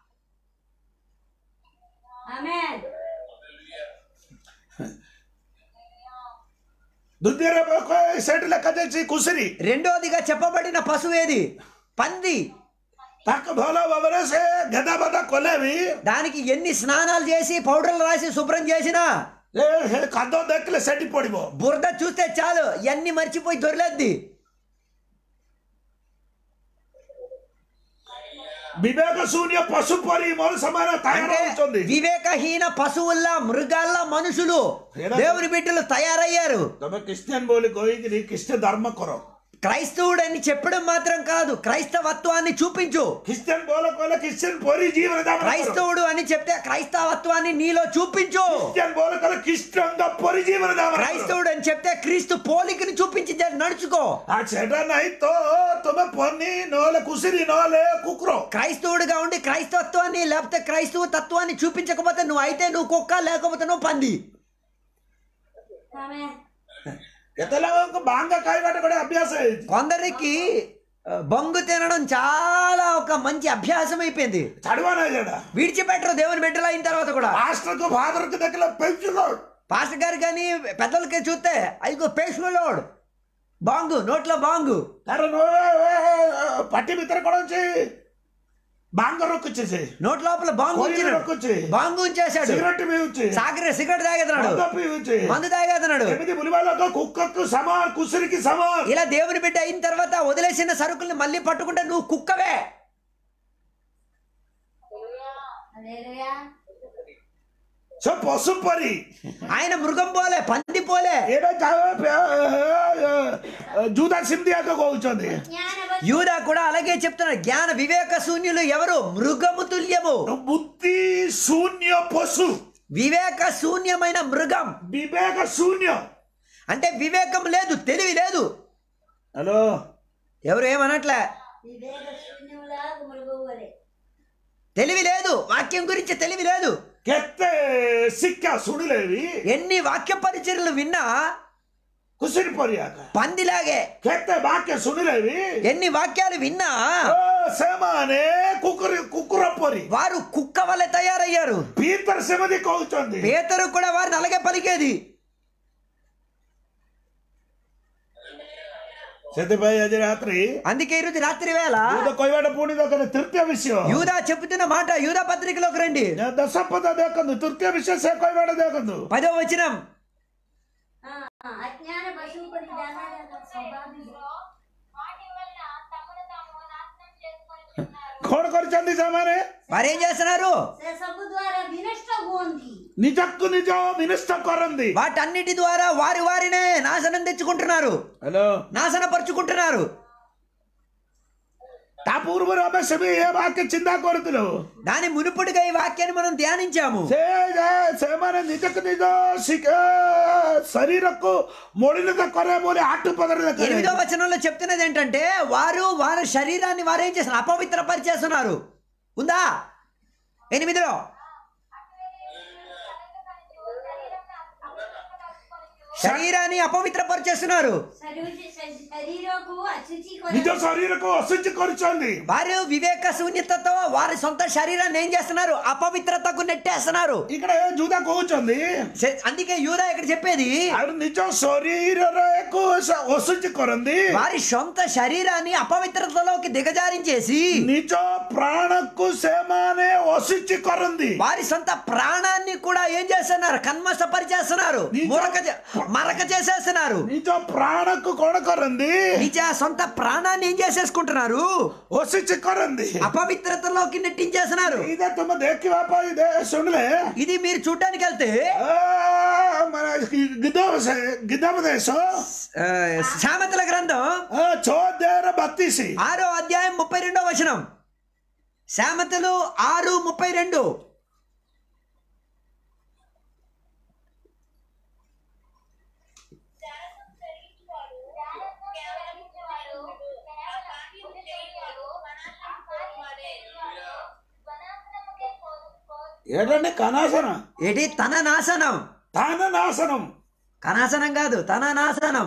ଆମେନ୍ ଦ୍ୱିତୀୟରେ ସେଠି ଲେଖାଯାଇଛି କୁଶିରି రెండోదిగా చెప్పబడిన పశువు ఏది పంది ତାକୁ ଭଲ ଭାବରେ ସେ ଗେଦା ବାଦା କଲେ ବି దానికి ఎన్ని స్నానాలు చేసి పౌడర్లు రాసి శుభ్రం చేసినా ଏ ହେ କାଦ ଦେଖିଲେ ସେଠି ପଡିବ బురద చూస్తే చాలు ఎన్ని మర్చిపోయి దొరలేద్ది ବିବେକ ଶୂନ୍ୟ ପଶୁ ପରି ମଣିଷ ମାନେ అంటే తయారవుଛନ୍ତି వివేకహీన పశువుల్లా మృగాల్లా మనుషులు ఏరా? దేవుని బిడ్డలు తయారయ్యారు ତମେ ଖ୍ରୀଷ୍ଟିଆନ ବୋଲି କହିକିରି ଖ୍ରୀଷ୍ଟ ଧର୍ମ କର క్రైస్తవుడు అని చెప్పడం మాత్రం కాదు క్రైస్తవత్వాన్ని చూపించు ଖ୍ରୀଷ୍ଟିଆନ ବୋଲ କହିଲେ ଖ୍ରୀଷ୍ଟିଆନ ପରି ଜୀବନ ଯାପନ କର క్రైస్తవుడు అని చెప్తే క్రైస్తవత్వాన్ని నీలో చూపించు ଖ୍ରୀଷ୍ଟିଆନ ବୋଲ କହିଲେ ଖ୍ରୀଷ୍ଟଙ୍କ ପରି ଜୀବନ ଯାପନ କର క్రైస్తవుడు అని చెప్తే క్రీస్తు పోలికని చూపించి జర నడుచుకో ଆଉ ସେଟା ନାହିଁ ତ ତମେ ପନି ନହେଲେ କୁସିରି ନହେଲେ କୁକୁର క్రైస్తవుడిగా ఉండి క్రైస్తవత్వాన్ని లేకపోతే క్రైస్తవ తత్వాన్ని చూపించకపోతే నువ్వు అయితే నువ్వు కుక్క లేకపోతే నువ్వు పంది ଆମେନ୍ କେତେ ଲୋକଙ୍କୁ ଭାଙ୍ଗ ଖାଇବାଟା ଗୋଟେ ଅଭ୍ୟାସ ହେଇଛି కొందరికి ఆ, బొంగు తినడం చాలా ఒక మంచి అభ్యాసం అయిపోయింది ଛାଡିବା ନାହିଁ ସେଟା విడిచిపెట్టరు దేవుని బిడ్డలు అయిన తర్వాత కూడా పాస్టర్కు ఫాదర్కు ଦେଖିଲେ పెంచుకోడు పాస్టర్ గారు కానీ పెద్దలకి చూస్తే అదిగో పేషులోడు బాంగు నోట్లో బాంగు ତାର ନ- ପାଟି ଭିତରେ କଣ ଅଛି ଭାଙ୍ଗ ରଖୁଛି ସେ నోట్ లోపల బాంగు కోయిలు ఉంచినాడు రొక్కుచ్చి. బాంగు ఉంచేశాడు ସିଗରେଟ ପିଉଛି సాగర సిగరెట్ తాగేతున్నాడు ମଦ ପିଉଛି మందు తాగేస్తున్నాడు ଏମିତି ବୁଲିବା ଲୋକ କୁକକୁ ସମାନ କୁସୁରିକି ସମାନ ఇలా దేవుని బిడ్డ అయిన తర్వాత వదిలేసిన సరుకుల్ని మళ్ళీ పట్టుకుంటే నువ్వు కుక్కవే ହାଲେଲୁୟା ସେ ପଶୁ ପରି ఆయన మృగం పోలే పంది పోలే ଏଇଟା ଜୁଦା ସିନ୍ଧିଆକୁ କହୁଛନ୍ତି జ్ఞాన యూదా కూడా అలాగే చెప్తున్నాడు జ్ఞాన వివేక శూన్యులు ఎవరు మృగము తుల్యము ବୁଦ୍ଧି ଶୂନ୍ୟ ପଶୁ వివేక శూన్యమైన మృగం ବିବେକ ଶୂନ୍ୟ అంటే వివేకం లేదు తెలివి లేదు ହ୍ୟାଲୋ ఎవరు ఏమనట్లే వివేక శూన్యములా మృగవు వలె తెలివి లేదు వాక్యం గురించి తెలివి లేదు କେତେ ଶିକ୍ଷା ଶୁଣିଲେ ବି ఎన్ని వాక్య పరిచర్లు విన్నా ଖୁସିରେ ପରିଆ పందిలాగే କେତେ ବାକ୍ୟ ଶୁଣିଲେ ବି ఎన్ని వాక్యాలు విన్నా ଓ, ସେମାନେ କୁକୁର କୁକୁର ପରି వారు కుక్క వల్ల తయారయ్యారు ଭିତରେ ସେମିତି କହୁଛନ୍ତି పేతరు కూడా వారిని అలాగే పలికేది ସେଥିପାଇଁ ଆଜି ରାତ୍ରି అందుకే ఈరోజు రాత్రి వేళ ମୁଁ ତ କହିବାଟା ପୁଣି ଦରକାର ତୃତୀୟ ବିଷୟ యూదా చెబుతున్న మాట యూదా పత్రికలోకి రండి ଦଶ ପଦ ଦେଖନ୍ତୁ ତୃତୀୟ ବିଷୟ ସେ କହିବାଟା ଦେଖନ୍ତୁ పదో వచనం ఆ, అజ్ఞాన పశువు పరి జ్ఞానాల స్వభావం వాటి వలన తమను తాము నాశనం చేసుకొని ఉన్నారు କଣ କରିଛନ୍ତି ସେମାନେ వారేం చేస్తున్నారు ସେ ସବୁ ଦ୍ୱାରା ବିନଷ୍ଟ ହୁଅନ୍ତି ନିଜକୁ ନିଜ ବିନଷ୍ଟ କରନ୍ତି వాటన్నిటి ద్వారా వారి వారినే నాశనం తెచ్చుకుంటున్నారు ହ୍ୟାଲୋ నాశనపరుచుకుంటున్నారు ତା ପୂର୍ବରୁ ଆମେ ସେବି ଏ ବାକ୍ୟ ଚିନ୍ତା କରୁଥିଲୁ దాని మునుపుడిగా ఈ వాక్యాన్ని మనం ధ్యానించాము ସେ ଯେ- ସେମାନେ ନିଜକୁ ନିଜ ଶିଖ- ଶରୀରକୁ ମଳିନତ କରେ ବୋଲି ଆଠ ପଦରେ ఎనిమిదో ଦେଖାଯାଇଛି వచనంలో చెప్తున్నది ఏంటంటే వారు వారి శరీరాన్ని వారు ఏం చేస్తున్నారు అపవిత్ర పరిచేస్తున్నారు ఉందా ఎనిమిదిలో అటువైపు కలగకనుచు శరీరమును శరీరాన్ని అపవిత్రపరిచేస్తున్నారు శరీర- శరీరకు అశుచి కొరకు ନିଜ ଶରୀରକୁ ଅଶୁଚି କରୁଛନ୍ତି వారు వివేక శూన్యతతో వారి సొంత శరీరాన్ని ఏం చేస్తున్నారు అపవిత్రతకు నెట్టేస్తున్నారు ఇక్కడ ଜୁଦା କହୁଛନ୍ତି సే- అందుకే యూదా ఇక్కడ చెప్పేది ଆଉ ନିଜ ଶରୀରର ଏକ ଅଶୁଚି କରନ୍ତି వారి సొంత శరీరాన్ని అపవిత్రతలోకి దిగజారించేసి ନିଜ ପ୍ରାଣକୁ ସେମାନେ ଅଶୁଚି କରନ୍ତି వారి సొంత ప్రాణాన్ని కూడా ఏం చేస్తున్నారు కన్మసపరిచేస్తున్నారు నిజం. మురక చే- మరక చేసేస్తున్నారు ନିଜ ପ୍ରାଣକୁ କଣ କରନ୍ତି నిజ సొంత ప్రాణాన్ని ఏం చేసేసుకుంటున్నారు ଅଶୁଚି କରନ୍ତି అపవిత్రతలోకి నెట్టించేస్తున్నారు ଏଇଟା ତୁମେ ଦେଖିବା ପାଇଁ ଦେ- ଶୁଣିଲେ ఇది మీరు చూడటానికి వెళ్తే ଆ, ମାନେ ଗିଦ- ଗିଦୋପଦେଶ ఆ, సామెతల గ్రంథం ଆ, ଛଅ ଅଧ୍ୟାୟର ବତିଶ ఆరో అధ్యాయం ముప్పై రెండో వచనం సామెతలు ఆరు ముప్పై రెండు జ్ఞానం కలిగించువాడు కేవలం ఇచ్చేవాడు కేవలం పుణ్యచేయువాడు వనాశనముకే పో- పో- ఏంటంటే కనాసన ఏంటి తన నాశనం తాన నాశనం కనాశనం కాదు తన నాశనం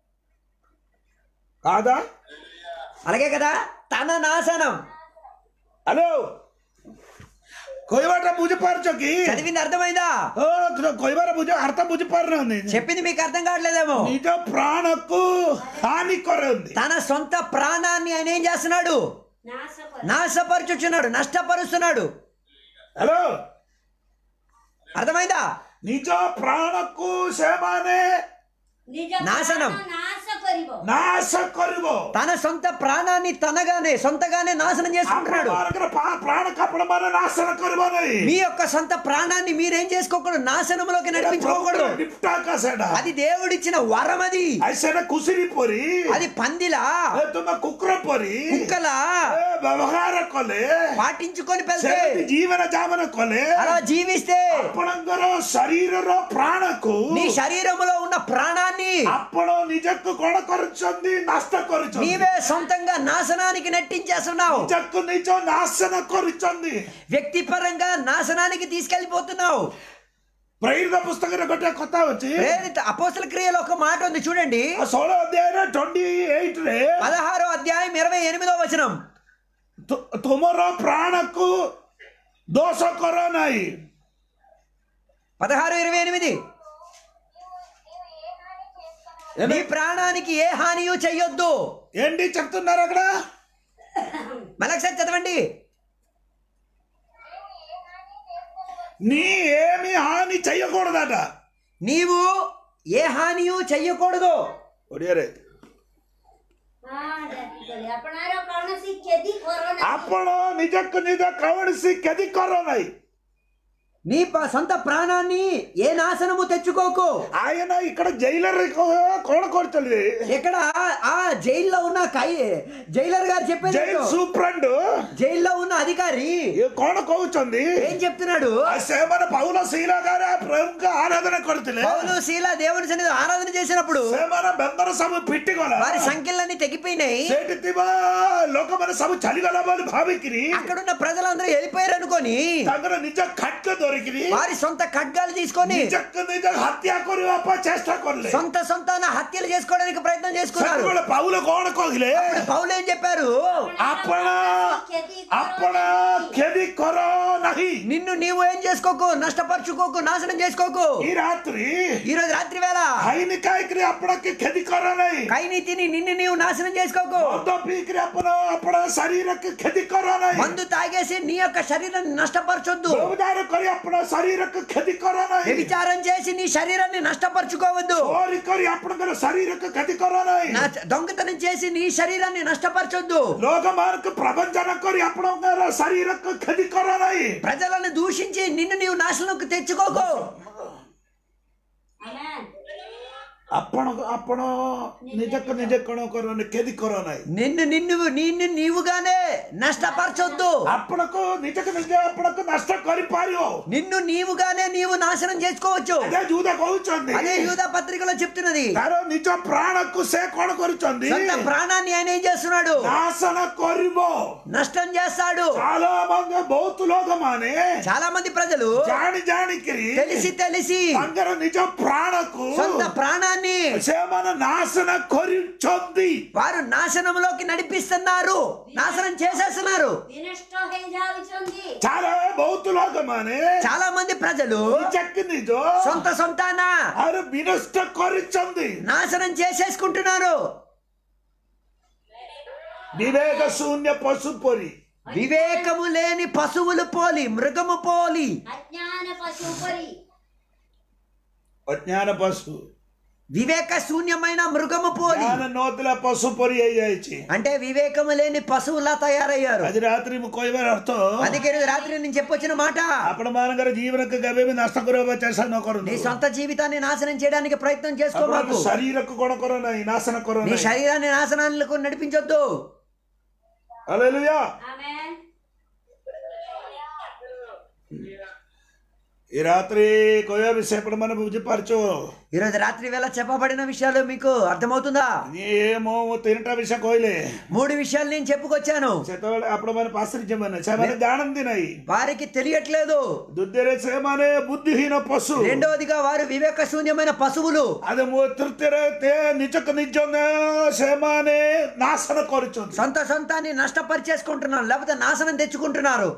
కాదా అలాగే కదా తన నాశనం హలో కొయ్యబాట బుజ్జిపారచో కి చదివింది అర్థమైందా ఓ కొయ్యబార బుజ్జ అర్థం బుజ్జిపారనే ఉంది చెప్పింది మీకు అర్థం కావట్లేదేమో నిజ ప్రాణకు హాని కొరంది తన సొంత ప్రాణాన్ని ఆయన ఏం చేస్తున్నాడు నాశపరు నాశపరుచుచున్నాడు నష్టపరుస్తున్నాడు హలో అర్థమైందా నిజ ప్రాణకు సేమానే నిజ నాశనం. ప్రాణ నాశ କରିବ నాశ କରିବ తన సొంత ప్రాణాన్ని తనగానే సొంతగానే నాశనం చేసుకుంటున్నాడు ଆପଣଙ୍କର ପା- ପ୍ରାଣକୁ ଆପଣମାନେ ନାଶନ କରିବ ନାହିଁ మీ యొక్క సొంత ప్రాణాన్ని మీరేం చేసుకోకూడదు నాశనంలోకి నడిపించుకోకూడదు ନିପ୍ଟାକା ସେଟା అది దేవుడిచ్చిన వరం అది ଆଉ ସେଟା କୁସିରି ପରି అది పందిలా ଏ ତୁମେ କୁକୁର ପରି కుక్కలా ଏ ବ୍ୟବହାର କଲେ పాటించుకొని పెళ్తే ସେମିତି ଜୀବନ ଯାପନ କଲେ అలా జీవిస్తే ଆପଣଙ୍କର ଶରୀରର ପ୍ରାଣକୁ నీ శరీరములో ఉన్న ప్రాణాన్ని ଆପଣ ନିଜକୁ କଣ କରୁଛନ୍ତି ନଷ୍ଟ କରୁଛନ୍ତି నీవే సొంతంగా నాశనానికి నెట్టించేస్తున్నావు ନିଜକୁ ନିଜ ନାଶନ କରୁଛନ୍ତି వ్యక్తిపరంగా నాశనానికి తీసుకెళ్లిపోతున్నావు ପ୍ରେରିତ ପୁସ୍ତକରେ ଗୋଟେ କଥା ଅଛି ప్రేరిత అపోస్తల క్రియలో ఒక మాట ఉంది చూడండి ଷୋହଳ ଅଧ୍ୟାୟରେ ଟ୍ୱେଣ୍ଟି ଏଇଟରେ పదహారో అధ్యాయం ఇరవై ఎనిమిదో వచనం ତୁମର ପ୍ରାଣକୁ ଦୋଷ କର ନାହିଁ పదహారు ఇరవై ఎనిమిది నీవు నీవు ఏ హాని చేసుకుని నీ ప్రాణానికి ఏ హానియు చెయ్యొద్దు ఏంటి చెప్తున్నారు అక్కడ మళ్ళొకసారి చదవండి నీవు ఏ హాని చేసుకుని నీ ఏమి హాని చెయ్యకూడదట నీవు ఏ హానియు చెయ్యకూడదు ଓଡ଼ିଆରେ ହଁ ଡାକି କଲେ ଆପଣଙ୍କର କୌଣସି କ୍ଷତି କର ନାହିଁ ଆପଣ ନିଜକୁ ନିଜ କୌଣସି କ୍ଷତି କର ନାହିଁ నీ ప- సొంత ప్రాణాన్ని ఏ నాశనము తెచ్చుకోకు ఆయన ఇక్కడ జైలర్ କଣ କରୁଛନ୍ତି ఇక్కడ ఆ జైల్లో ఉన్న కై జైలర్ గారు చెప్పేది ଜେଲ ఏంటో. ସୁପ୍ରିଣ୍ଡ జైల్లో ఉన్న అధికారి ଇଏ କଣ କହୁଛନ୍ତି ఏం చెప్తున్నాడు ଆଉ ସେମାନେ ପାଉଲ ଶୀଲଗାରେ ପ୍ରଭୁଙ୍କ ଆରାଧନା କରୁଥିଲେ పౌలు శీల దేవుని సన్నిధి ఆరాధన చేసినప్పుడు ସେମାନେ ବେନ୍ଦର ସବୁ ଫିଟିଗଲା వారి సంఖ్యలన్నీ తెగిపోయినాయి ସେଇଠି ଥିବା ଲୋକମାନେ ସବୁ ଚାଲିଗଲା ବୋଲି ଭାବିକିରି అక్కడున్న ప్రజలందరూ వెళ్ళిపోయారు అనుకొని ତାଙ୍କର ନିଜ ଖାଦ୍ୟ ଧରିକିରି వారి సొంత ఖడ్గాలు తీసుకొని ନିଜକୁ ନିଜ ହତ୍ୟା କରିବା ପାଇଁ ଚେଷ୍ଟା କଲେ సొంత సొంతాన హత్యలు చేసుకోవడానికి ప్రయత్నం చేసుకున్నారు ସେତେବେଳେ ପାଉଲ କଣ କହିଲେ పౌలు ఏం చెప్పారు ଆପଣ କ୍ଷତି ଆପଣ କ୍ଷତି କର ନାହିଁ నిన్ను నీవు ఏం చేసుకోకు నష్టపరుచుకోకు నాశనం చేసుకోకు ఈ రాత్రి ఈ రోజు రాత్రి వేళ ଖାଇନି ଖାଇକିରି ଆପଣଙ୍କୁ କ୍ଷତି କର ନାହିଁ కైనీతిని నిన్ను నీవు నాశనం చేసుకోకు ମଦ ପିଇକିରି ଆପଣ ଆପଣ ଶରୀରକୁ କ୍ଷତି କର ନାହିଁ మందు తాగేసి నీ యొక్క శరీరాన్ని నష్టపరచొద్దు ବ୍ୟବହାର କରି ଆପଣ ଶରୀରକୁ କ୍ଷତି କର ନାହିଁ వ్యభిచారం చేసి నీ శరీరాన్ని నష్టపరచుకోవద్దు ଚୋରି କରି ଆପଣଙ୍କର ଶରୀରକୁ କ୍ଷତି କର ନାହିଁ నా దొంగతనం చేసి నీ శరీరాన్ని నష్టపరచొద్దు ଲୋକମାନଙ୍କୁ ପ୍ରବଞ୍ଚନ କରି ଆପଣଙ୍କର ଶରୀରକୁ କ୍ଷତି କର ନାହିଁ ప్రజలను దూషించి నిన్ను నీవు నాశనంకు తెచ్చుకోకు ଆମେନ୍ ଆପଣ ଆପଣ ନିଜକୁ ନିଜେ କଣ କରନି କେଦି କର ନାହିଁ నిన్ను నిన్ను నిన్ను నీవుగానే నష్టపరచొద్దు ଆପଣଙ୍କୁ ନିଜକୁ ନିଜେ ଆପଣଙ୍କୁ ନଷ୍ଟ କରିପାରିବ నిన్ను నీవుగానే నీవు నాశనం చేసుకోవచ్చు ଆଜ୍ଞା ଯୁଦା କହୁଛନ୍ତି అదే యూదా పత్రికలో చెప్తున్నది ତାର ନିଜ ପ୍ରାଣକୁ ସେ କଣ କରୁଛନ୍ତି సొంత ప్రాణాన్ని ఆయన ఏం చేస్తున్నాడు ନାଶନ କରିବ నష్టం చేస్తాడు చాలా మంది ବହୁତ ଲୋକମାନେ చాలా మంది ప్రజలు ଜାଣି ଜାଣିକିରି తెలిసి తెలిసి ତାଙ୍କର ନିଜ ପ୍ରାଣକୁ సొంత ప్రాణాన్ని ସେମାନେ ନାଶନ କରୁଛନ୍ତି వారు నాశనంలోకి నడిపిస్తున్నారు నాశనం చేసేస్తున్నారు ବିନଷ୍ଟ ହେଇଯାଉଛନ୍ତି చాలా ବହୁତ ଲୋକମାନେ చాలా మంది ప్రజలు ନିଜକୁ ନିଜ సొంత సొంతాన ଆର ବିନଷ୍ଟ କରିଛନ୍ତି నాశనం చేసేసుకుంటున్నారు ବିବେକ ଶୂନ୍ୟ ପଶୁ ପରି వివేకము లేని పశువులు పోలి మృగము పోలి అజ్ఞాన పశు పరి ଅଜ୍ଞାନ ପଶୁ వివేక శూన్యమైన మృగము పోలి ଜ୍ଞାନ ନଥିଲା ପଶୁ ପରି ହେଇଯାଇଛି అంటే వివేకము లేని పశువులా తయారయ్యారు ଆଜି ରାତିରେ ମୁଁ କହିବାର ଅର୍ଥ అందుకే ఈరోజు రాత్రి నేను చెప్పొచ్చిన మాట ଆପଣ ମାନଙ୍କର ଜୀବନକୁ କେବେ ବି ନଷ୍ଟ କରିବା ଚେଷ୍ଟା ନ నీ କରନ୍ତୁ సొంత జీవితాన్ని నాశనం చేయడానికి ప్రయత్నం చేసుకోమాకు ଆପଣଙ୍କ ଶରୀରକୁ କଣ କର ନାହିଁ ନାଶନ କର నీ ନାହିଁ శరీరాన్ని నాశనాలకు నడిపించొద్దు ହାଲେଲୁୟା ఆమె ଏ ରାତିରେ କହିବା ବିଷୟ ଆପଣ ମାନେ ବୁଝିପାରୁଛ ఈరోజు రాత్రి వేళ చెప్పబడిన విషయాలు మీకు అర్థమవుతుందా ଏ ମୁଁ ତିନିଟା ବିଷୟ କହିଲେ మూడు విషయాలు నేను చెప్పుకొచ్చాను ସେତେବେଳେ ଆପଣ ମାନେ ପାଶରି ସେମାନେ ସେମାନେ ଜାଣନ୍ତି ନାହିଁ వారికి తెలియట్లేదు ଦ୍ୱିତୀୟରେ ସେମାନେ ବୁଦ୍ଧିହୀନ ପଶୁ రెండవదిగా వారు వివేక శూన్యమైన పశువులు ଆରେ ମୁଁ ତୃତୀୟରେ ତେ ନିଜକୁ ନିଜ ନ- ସେମାନେ ନାଶନ କରୁଛନ୍ତି సొంత సొంతాన్ని నష్టపరిచేసుకుంటున్నారు లేకపోతే నాశనం తెచ్చుకుంటున్నారు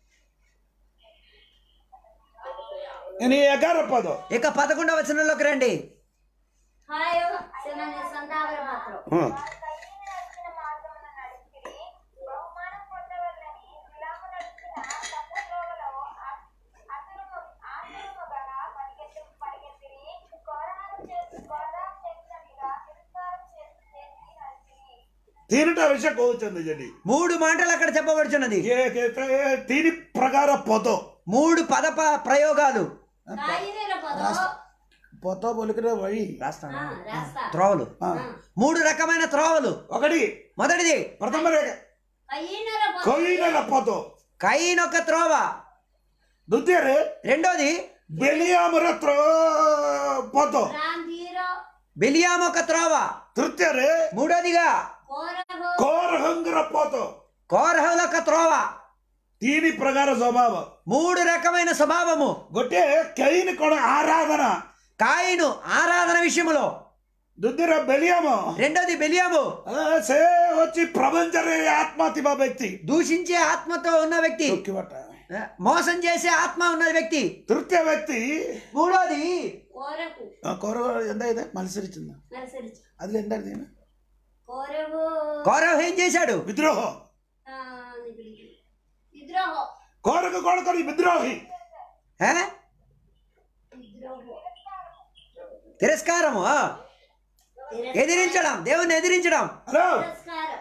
ଏନି ଏଗାର ପଦ ఇక పదకొండవ వచనంలోకి రండి హాయ్ ସେମାନେ సంతావర మాత్రం ହଁ కయ్యను నడిచిన మార్గమున నడిచిరి బహుమానం పొందవలనని విలాము నడిచిన తప్పులోవలో అసురము ఆసురముగా పరిగెత్తి పరిగెత్తిరి కోరాను చేసి కోరాను చేసినట్టుగా తిరస్కారం చేసి చేసి నడిచిరి ତିନିଟା ବିଷୟ କହୁଛନ୍ତି ସେଠି మూడు మాటలు అక్కడ చెప్పబడుచున్నది କିଏ କେତେ ତିନି ପ୍ରକାର ପଦ మూడు పద ప- ప్రయోగాలు కాయిరేల పద ପଦ ବୋଲିକିରି ବହି ఆ, రాస్తా త్రోవలు ହଁ మూడు రకమైన త్రోవలు ఒకటి మొదటిది ପ୍ରଥମରେ కయ్యినల పద କଇନେଲ ପଦ కైన్ ఒక త్రోవ ଦ୍ୱିତୀୟରେ రెండోది ବେଲିଆମର ତ୍ର- ପଦ రాంధీర బిలియాం ఒక త్రోవ ତୃତୀୟରେ మూడోదిగా కోరహ କରହଙ୍ଗର ପଦ కోరహుల ఒక త్రోవ ତିନି ପ୍ରକାର ସ୍ୱଭାବ మూడు రకమైన స్వభావము ଗୋଟିଏ କେଇନ କଣ ଆରାଧନା కాయిను ఆరాధన విషయంలో ଦ୍ୱିତୀୟରେ ବେଲିଆମ రెండోది బెలియాము ଆ, ସେ ହଉଛି ପ୍ରପଞ୍ଚରେ ଆତ୍ମା ଥିବା ବ୍ୟକ୍ତି దూషించే ఆత్మతో ఉన్న వ్యక్తి ଦୁଃଖିବାଟା మోసం చేసే ఆత్మ ఉన్న వ్యక్తి ତୃତୀୟ ବ୍ୟକ୍తి మూడోది కోరకు କର ఎంత ಇದೆ మత్సరించింది నర్సరిచు అది ఎంత ಇದೆ కోరవు కౌరవ్ ఏం చేశాడు విద్రోహ ఆ, నిగిడి. విద్రోహ కోరకు କଣ କରି ବିଦ୍ରୋହୀ ఏ? విద్రోహ తిరస్కారము ఆ. ఎదిరించడం దేవుని ఎదిరించడం హలో తిరస్కారం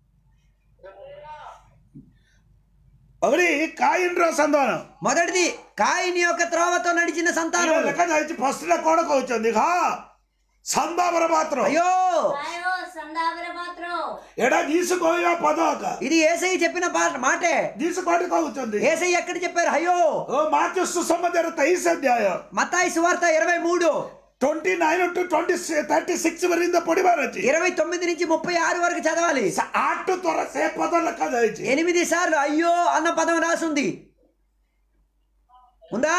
ఒకటి కాయిన్ର సంతానం మొదటిది కాయిని యొక్క త్రోవతో నడిచిన సంతానం ଲେଖା ଯାଇଛି ଫସିଲା କଣ କହୁଛନ୍ତି ହଁ ସନ୍ଦାବର ପାତ୍ର అయ్యో కాయో సందావర పాత్రం ଏଇଟା ଯୀଶୁ କହିବା ପଦ ଏକା ఇది ఏసై చెప్పిన పా- మాటే ଯୀଶୁ କୋଉଠି କହୁଛନ୍ତି ఏసై ఎక్కడ చెప్పారు అయ్యో ଓ ମାର୍ଚ୍ଚ ସୁସମାଚାର ତେଇଶ ଅଧ୍ୟାୟ మతాయి సువార్త ఇరవై మూడు twenty nine to twenty thirty six వರಿಂದ ପଢିବାର ଅଛି ఇరవై తొమ్మిది నుంచి ముప్పై ఆరు వరకు చదవాలి ସେ ଆଠ ଥର ସେ ପଦ ଲେଖା ଯାଇଛି ఎనిమిది సార్లు అయ్యో అన్న పదం రాసుంది ఉందా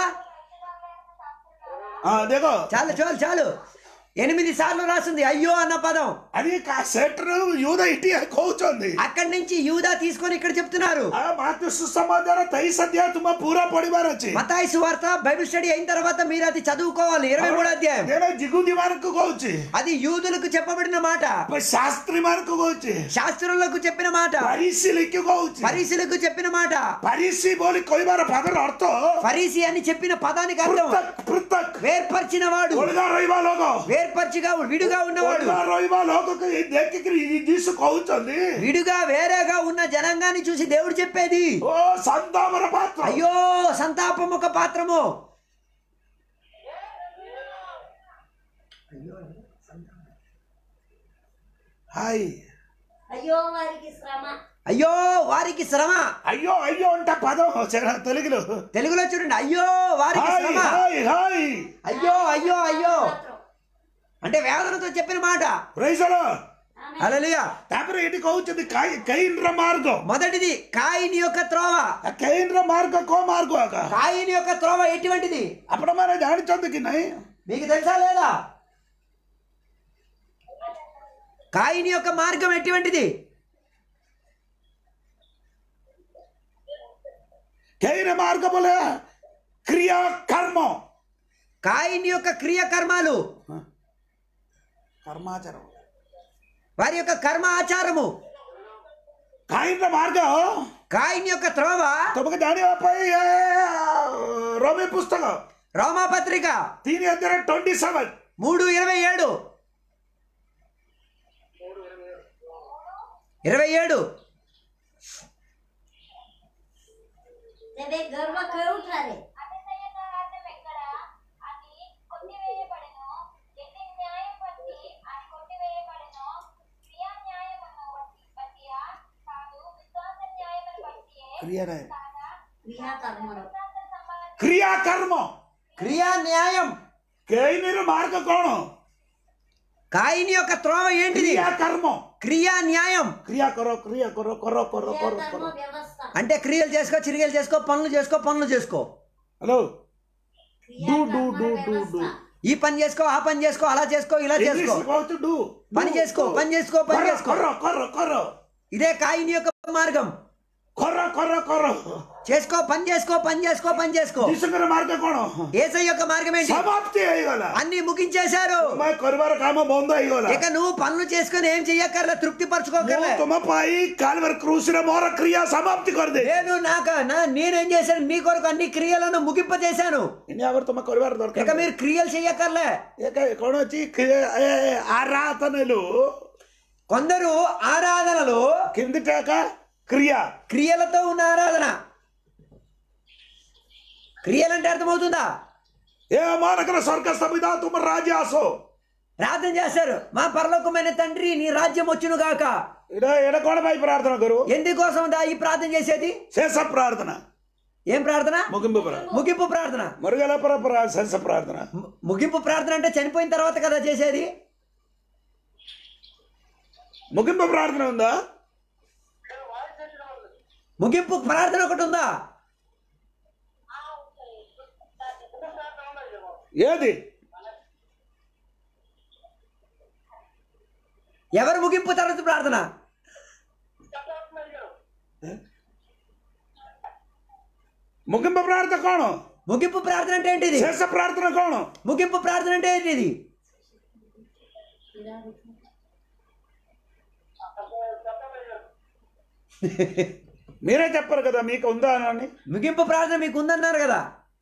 ହଁ ଦେଖ చాలు చాలు చాలు ఎనిమిది సార్లు రాసింది అయ్యో అన్న పదం ଆରେ କା- ସେଠାରୁ ୟୁଦ ଇଠି କହୁଛନ୍ତି అక్కడి నుంచి యూదా తీసుకొని ఇక్కడ చెప్తున్నారు ఆ ମାର୍ଚ୍ଚ ସୁସମାଚାର ତେଇଶ ଅଧ୍ୟାୟ ତୁମ ପୁରା ପଢିବାର ଅଛି మతాయి సువార్త బైబిల్ స్టడీ అయిన తర్వాత మీరు అది చదువుకోవాలి ఇరవై మూడు అధ్యాయం నేను జిగుది ମାନଙ୍କୁ କହୁଛି అది యూదులకు చెప్పబడిన మాట ଶାସ୍ତ୍ରୀ ମାନଙ୍କୁ କହୁଛି శాస్త్రులకు చెప్పిన మాట పరిశీలికి କହୁଛି పరిశీలకు చెప్పిన మాట పరిశీ ବୋଲି କହିବାର ଭାଗର ଅର୍ଥ ఫరీసి అని చెప్పిన పదానికి అర్థం ପୃଥକ ପୃଥକ వేర్పరిచిన వాడు ଅଲଗା ରହିବା ଲୋକ వేర్పరిచిగా విడుగా ఉన్నవాడు ଅଲଗା ରହିବା ଲୋକକୁ ଏଇ ଦେଖିକିରି ଯୀଶୁ କହୁଛନ୍ତି విడుగా వేరేగా ఉన్న జనాంగాన్ని చూసి దేవుడు చెప్పేది ଓ ସନ୍ତାପର ପାତ୍ର అయ్యో సంతాపం ఒక పాత్రము హాయ్ అయ్యో వారికి శ్రమ అయ్యో వారికి శ్రమ అయ్యో అయ్యో అంటే పదం చెర- తెలుగులో తెలుగులో చూడండి అయ్యో వారికి హాయ్ శ్రమ హాయ్ హాయ్ అయ్యో అయ్యో అయ్యో మాత్రం. అంటే వేదనతో చెప్పిన మాట రైసలో ఆమె అలలియ ତାପରେ ଏଠି କହୁଛନ୍ତି କାଇ- କୈନର ମାର୍ଗ మొదటిది కాయిని యొక్క త్రోవ ଆ କୈନର ମାର୍ଗ କୋ ମାର୍ଗ ଆକା కాయిని యొక్క త్రోవ ఎటువంటిది ଆପଣମାନେ ଜାଣିଛନ୍ତି କି ନାହିଁ మీకు తెలుసా లేదా కాయిని యొక్క మార్గం ఎటువంటిది కైన మార్గ ବୋଲେ କ୍ରିୟା କର୍ମ కాయిని యొక్క క్రియకర్మాలు କର୍ମାଚାର వారి యొక్క కర్మ ఆచారము କାଇନର ମାର୍ଗ కాయిని యొక్క త్రోవ ତମକୁ ଜାଣିବା ପାଇଁ ଏ, ରବି ପୁସ୍ତକ రోమాపత్రిక ତିନି ହଜାର ଟ୍ୱେଣ୍ଟି ସେଭେନ మూడు ఇరవై ఏడు ఇరవై ఏడు ତେବେ ଗର୍ବ କେଉଁଠାରେ అతిశయత రాజ్యం ఎక్కడ అది కొట్టివేయబడెను ఎట్టి న్యాయం బట్టి అది కొట్టివేయబడెను క్రియా న్యాయమును బట్టి బట్టియా కాదు విశ్వాస న్యాయమును బట్టియే କ୍ରିୟା ନାହିଁ కాగా క్రియా కర్మలు విశ్వాస సంబంధ କ୍ରିୟା କର୍ମ క్రియా న్యాయం କୈନର ମାର୍ଗ କ'ଣ కాయిని యొక్క త్రోవ ఏంటిది କ୍ରିୟା କର୍ମ క్రియా న్యాయం କ୍ରିୟା କର କ୍ରିୟା କର କର କର క్రియా କର కర్మ କର వ్యవస్థ అంటే క్రియలు చేసుకో చిరిగలు చేసుకో పనులు చేసుకో పనులు చేసుకో హలో క్రియా డు, డు, కర్మల డు, డు, వ్యవస్థ డు. ఈ పని చేసుకో ఆ పని చేసుకో అలా చేసుకో ఇలా చేసుకో ఇంగ్లీష్ కହୁଛୁ డు పని చేసుకో పని చేసుకో పని చేసుకో కర్ర కర్ర కర్ర ఇదే కాయిని యొక్క మార్గం కర్ర కర్ర కర్ర చేసుకో పని చేసుకో పని చేసుకో పని చేసుకో ଯୀଶୁଙ୍କର ମାର୍ଗ କ'ଣ ఏసై యొక్క మార్గం ఏంటి ସମାପ୍ତି ହେଇଗଲା అన్ని ముగించేశారు ତୁମେ କରିବାର କାମ ବନ୍ଦ ହେଇଗଲା ఇక నువ్వు పనులు చేసుకుని ఏం చెయ్యక్కర్లే తృప్తి ମୁଁ పరచుకోకర్లే ତୁମ ପାଇଁ କାଲବାର କ୍ରୁସରେ ମୋର କ୍ରିୟା ସମାପ୍ତି କରିଦେ నేను నాకు నా నేనేం చేశాను మీ కొరకు అన్ని క్రియలను ముగింప చేశాను ଇନି ଆବାର ତୁମେ କରିବାର ఇక ଦରକାର మీరు క్రియలు చెయ్యక్కర్లే ଏକ କ'ଣ ଅଛି କ୍ରିୟା- ଏ, ଏ, ଆରାଧనలు కొందరు ఆరాధనలు కిందిట క్రియ క్రియలతో ఉన్న ఆరాధన క్రియలంటే అర్థమవుతుందా ఏ మానకర స్వర్గ సమిధ తుమ రాజ్య ఆసో ప్రార్థన చేస్తారు మా పరలోకమైన తండ్రి నీ రాజ్యం వచ్చును గాక ఇడ ఎడ కోణ పై ప్రార్థన కరు ఎందుకోసం దా ఈ ప్రార్థన చేసేది శేష ప్రార్థన ఏం ప్రార్థన ముగింపు ప్రార్థన ముగింపు ప్రార్థన మరుగల పర ప్ర- శేష ప్రార్థన ము- ముగింపు ప్రార్థన అంటే చనిపోయిన తర్వాత కదా చేసేది ముగింపు ప్రార్థన ఉందా ముగింపు ప్రార్థన ఒకటి ఉందా ఏది ఎవరు ముగింపు తర్వాత ప్రార్థన ముగింపు ప్రార్థన కోణ ముగింపు ప్రార్థన అంటే ఏంటిది శేష ప్రార్థన కోణ ముగింపు ప్రార్థన అంటే ఏంటిది మీరే చెప్పరు కదా మీకు ఉందా అని ముగింపు ప్రార్థన మీకు ఉందన్నారు కదా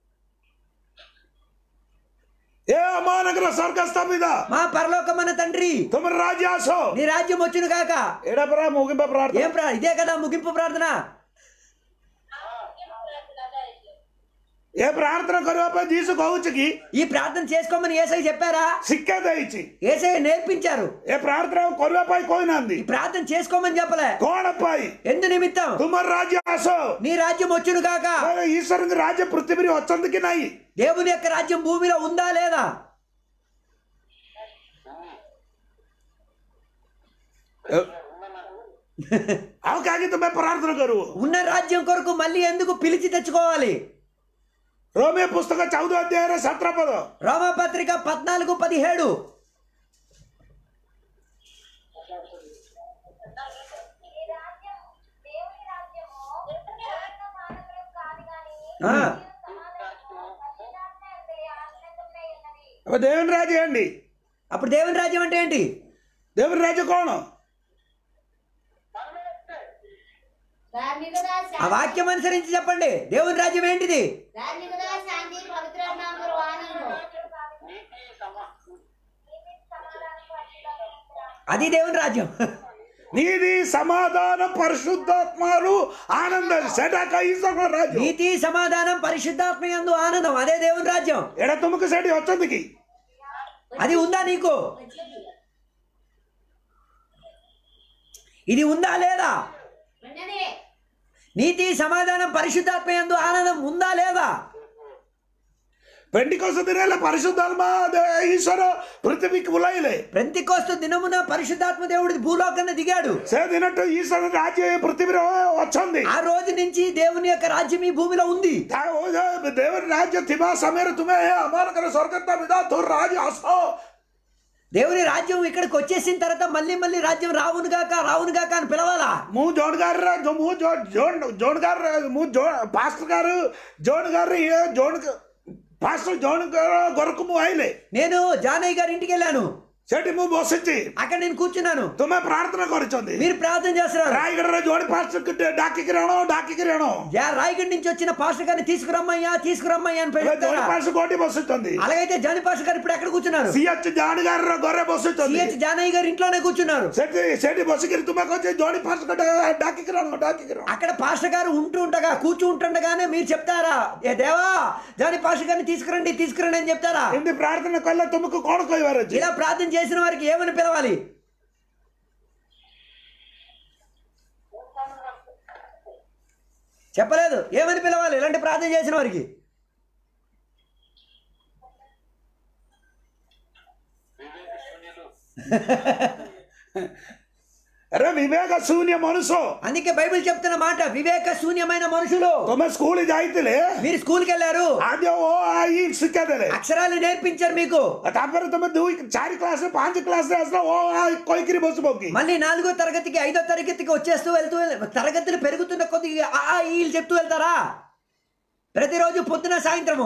ఏ అమానగర స్వర్గ స్థమిద మా పరలోకమైన తండ్రి తుమ రాజ్య ఆసో నీ రాజ్యం వచ్చును కాక ఎడపరా ముగింపు ప్రార్థన ఏం ప్రా ఇదే కదా ముగింపు ప్రార్థన ఏ ప్రార్థన କରିବା ପାଇଁ ଯୀଶୁ କହୁଛି କି ఈ ప్రార్థన చేసుకోమని ఏసై చెప్పారా ଶିକ୍ଷା ଦେଇଛି ఏసై నేర్పించారు ଏ ପ୍ରାର୍ଥନା କରିବା ପାଇଁ କହିନାହାନ୍ତି ఈ ప్రార్థన చేసుకోమని చెప్పలే କଣ ପାଇଁ ఎందు నిమిత్తం ତୁମର ରାଜ୍ୟ ଆସ నీ రాజ్యం వచ్చును కాక କହିଲେ ଈଶ୍ୱରଙ୍କ ରାଜ୍ୟ ପୃଥିବୀରେ ଅଛନ୍ତି କି ନାହିଁ దేవుని యొక్క రాజ్యం భూమిలో ఉందా లేదా ଆଉ କାହିଁକି ତୁମେ ପ୍ରାର୍ଥନା କରିବ ఉన్న రాజ్యం కొరకు మళ్ళీ ఎందుకు పిలిచి తెచ్చుకోవాలి ରୋମେ ପୁସ୍ତକ ଚଉଦ ଅଧ୍ୟାୟରେ ସତର ପଦ రోమపత్రిక పద్నాలుగు పదిహేడు ఈ రాజ్యం దేవుని రాజ్యము కేవలం మానవులకు కాదు గాని ఆ. సమాధానము పరిశుద్ధాత్మ యందే ఆనందమై ఉన్నది ଏବେ దేవుని రాజ్యం ఏంటి అప్పుడు దేవుని రాజ్యం అంటే ఏంటి దేవుని రాజ్యం କଣ ధార్మికత ఆ శాంతి వాక్యం అనుసరించి చెప్పండి దేవుని రాజ్యం ఏంటిది ధార్మికత శాంతి పవిత్రాత్మలో ఆనందం నీతి సమాధానం పరిశుద్ధాత్మ అది దేవుని రాజ్యం నీతి సమాధానం పరిశుద్ధాత్మలు ఆనందం సెటాక ఈశ్వర రాజ్యం నీతి సమాధానం పరిశుద్ధాత్మ యందు ఆనందం అదే దేవుని రాజ్యం ఎడ తుమకు సెటి వచ్చింది କି అది ఉందా నీకు వచ్చింది ఇది ఉందా లేదా ఉన్నదే నీతి సమాధానం పరిశుద్ధాత్మ యందు ఆనందం ఉందా లేదా ಪೆಂಡಿಕೋಸ ದಿನ ಪರಿಶುದ್ಧಾತ್ಮ ದ- ಈಶ್ವರ ಪೃಥ್ವಿಗೆ ಉಲಾಯಿಲೆ ప్రతికోస్తు దినమున పరిశుద్ధాత్మ దేవుడు భూలోకాన్ని దిగాడు సే దినట్టు ఈశ్వర రాజ్య పృథ్వీలో వచ్చింది ఆ రోజు నుంచి దేవుని యొక్క రాజ్యం ఈ భూమిలో ఉంది ದೇವರ ರಾಜ್ಯ ತಿಮಾ ಸಮೀರ ತುಮೆ ಅಮಾನಕರ ಸ್ವರ್ಗತ್ತ ಬಿದ ತುರ್ ರಾಜ್ಯ ಹಸೋ దేవుని రాజ్యం ఇక్కడికి వచ్చేసిన తర్వాత మళ్ళీ మళ్ళీ రాజ్యం రావును గాక రావును గాక అని పిలవాలా మూ జోన్ గారు మూ జోన్ జోన్ జోన్ గారు మూ జో పాస్టర్ గారు జోన్ గారు ఏ జోన్ పాస్టర్ జోన్ గారు గొరకు మూ అయిలే నేను జానయ్య గారి ఇంటికి వెళ్ళాను ସେଠି ମୁଁ ବସିଛି అక్కడ నేను కూర్చున్నాను ତୁମେ ପ୍ରାର୍ଥନା କରିଛନ୍ତି మీరు ప్రార్థన చేస్తున్నారు ରାୟଗଡ଼ରେ ଜଣେ ପାଷ୍ଟର ଡାକିକିରି ଆଣ ଡାକିକିରି ଆଣ యా రాయగఢ్ నుంచి వచ్చిన పాస్టర్ గారిని తీసుకురమ్మయ్యా తీసుకురమ్మయ్యా అని ଏବେ ଜଣେ పెడతారా ପାଷ୍ଟର କୋଉଠି ବସିଛନ୍ତି అలాగైతే జాని పాస్టర్ గారు ఇప్పుడు ఎక్కడ కూర్చున్నారు ସିଏଚ୍ ଜାଣିଗାରର ଘରେ ବସିଛନ୍ତି సిహెచ్ జానయ్య గారు ఇంట్లోనే కూర్చున్నారు ସେଠି ସେଠି ବସିକିରି ତୁମେ କହୁଛ ଜଣେ ପାଷ୍ଟର ଡାକିକିରି ଆଣ ଡାକିକିରି ଆଣ అక్కడ పాస్టర్ గారు ఉంటూ ఉండగా కూర్చు ఉంటుండగానే మీరు చెప్తారా ఏ దేవా జాని పాస్టర్ గారిని తీసుకురండి తీసుకురండి అని చెప్తారా ଏମିତି ପ୍ରାର୍ଥନା କଲେ ତୁମକୁ କଣ କହିବାର ଅଛି ఇలా ప్రార్థన చేసిన వారికి ఏమని పిలవాలి చెప్పలేదు ఏమని పిలవాలి ఇలాంటి ప్రార్థన చేసిన వారికి అరే వివేక శూన్య మనుషు అందుకే బైబిల్ చెప్తున్న మాట వివేక శూన్యమైన మనుషులు ତୁମେ ସ୍କୁଲ ଯାଇଥିଲେ మీరు స్కూల్కి వెళ్ళారు ଆଦ୍ୟ ଓ ଆ ଇ ଶିକ୍ଷା ଦେଲେ అక్షరాలు నేర్పించారు మీకు ତାପରେ ତମେ ଦୁଇ ଚାରି କ୍ଲାସ ପାଞ୍ଚ କ୍ଲାସରେ ଆସିଲା ଓ ଆ କହିକିରି ବସିବ କି మళ్ళీ నాలుగో తరగతికి ఐదో తరగతికి వచ్చేస్తూ వెళ్తూ తరగతులు పెరుగుతున్న కొద్దిగా ఆ ఆ, ఈలు చెప్తూ వెళ్తారా ప్రతిరోజు పొద్దున సాయంత్రము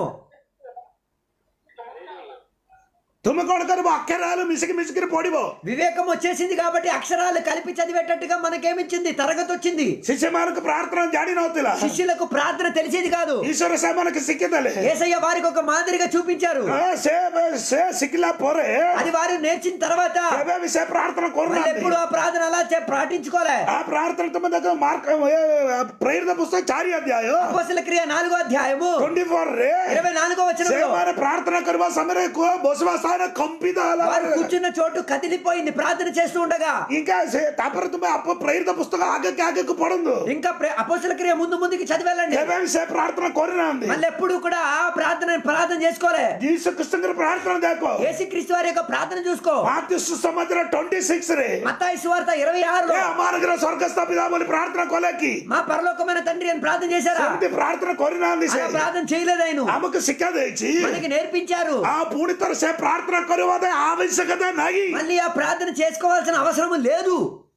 ତୁମେ କଣ କରିବ ଅକ୍ଷରାలు ମିଶିକି ମିଶିକିରି ପଢିବ వివేకం వచ్చేసింది కాబట్టి అక్షరాలు కలిపి చదివేటట్టుగా మనకేమిచ్చింది తరగతి వచ్చింది ଶିଷ୍ୟମାନଙ୍କୁ ପ୍ରାର୍ଥନା ଜାଣି ନଥିଲା శిష్యులకు ప్రార్థన తెలిసేది కాదు ଈଶ୍ୱର ସେମାନଙ୍କୁ ଶିଖିଦେଲେ ఏసయ్య వారికి ఒక మాదిరిగా చూపించారు ହଁ, ସେ ସେ ଶିଖିଲା ପରେ అది వారు నేర్చిన తర్వాత କେବେ ବି ସେ ପ୍ରାର୍ଥନା మళ్ళీ କରୁନାହାନ୍ତି ఎప్పుడు ఆ ప్రార్థన అలా చే- పాటించుకోలే ఆ ప్రార్థన ତୁମେ ଦେଖ ମାର୍କ ପ୍ରେରିତ పుస్తକ ଚାରି ଅଧ୍ୟାୟ అపోస్తల క్రియ నాలుగో అధ్యాయము ଟ୍ୱେଣ୍ଟି ଫୋର ରେ ఇరవై నాలుగో వచనంలో ସେମାନେ ପ୍ରାର୍ଥନା କରିବା ସମୟରେ କୁହ ବସିବା ସ୍ଥାନ କମ୍ପିତ ହେଲା వారు కూర్చున్న చోటు కదిలిపోయింది ప్రార్థన చేస్తూ ఉండగా ఇంకా ସେ ତାପରେ ତୁମେ ଆପ ପ୍ରେରିତ పుస్తକ ଆଗକୁ ଆଗକୁ ପଢନ୍ତୁ ఇంకా ప్రే- అపోస్తల క్రియ ముందు ముందుకి చదివేళ్ళండి କେବେ ବି ସେ ପ୍ରାର୍ଥନା କରିନାହାନ୍ତି మళ్ళీ ఎప్పుడు కూడా ఆ ప్రార్థన ప్రార్థన చేసుకోలే ଯୀଶୁ ଖ୍ରୀଷ୍ଟଙ୍କର ପ୍ରାର୍ଥନା ଦେଖ యేసుక్రీస్తు వారి యొక్క ప్రార్థన చూసుకో ମାତ୍ୟୁ ସୁସମାଚାର ଟ୍ୱେଣ୍ଟି సిక్స్ ରେ మత్తాయి సువార్త ఇరవై ఆరులో ଏ ଆମମାନଙ୍କର ସ୍ୱର୍ଗ ସ୍ଥାପିତ ବୋଲି ପ୍ରାର୍ଥନା କଲେ କି మా పరలోకమైన తండ్రి అని ప్రార్థన చేశారా ସେମିତି ପ୍ରାର୍ଥନା କରିନାହାନ୍ତି ସେ అలా ప్రార్థన చేయలేదు ఆయన ଆମକୁ ଶିକ୍ଷା ଦେଇଛି మనకి నేర్పించారు ఆ ପୁଣି ଥର ସେ ପ୍ରାର୍ଥନା କରିବା ଆବଶ୍ୟକତା ନାହିଁ మళ్ళీ ఆ ప్రార్థన చేసుకోవాల్సిన అవసరం లేదు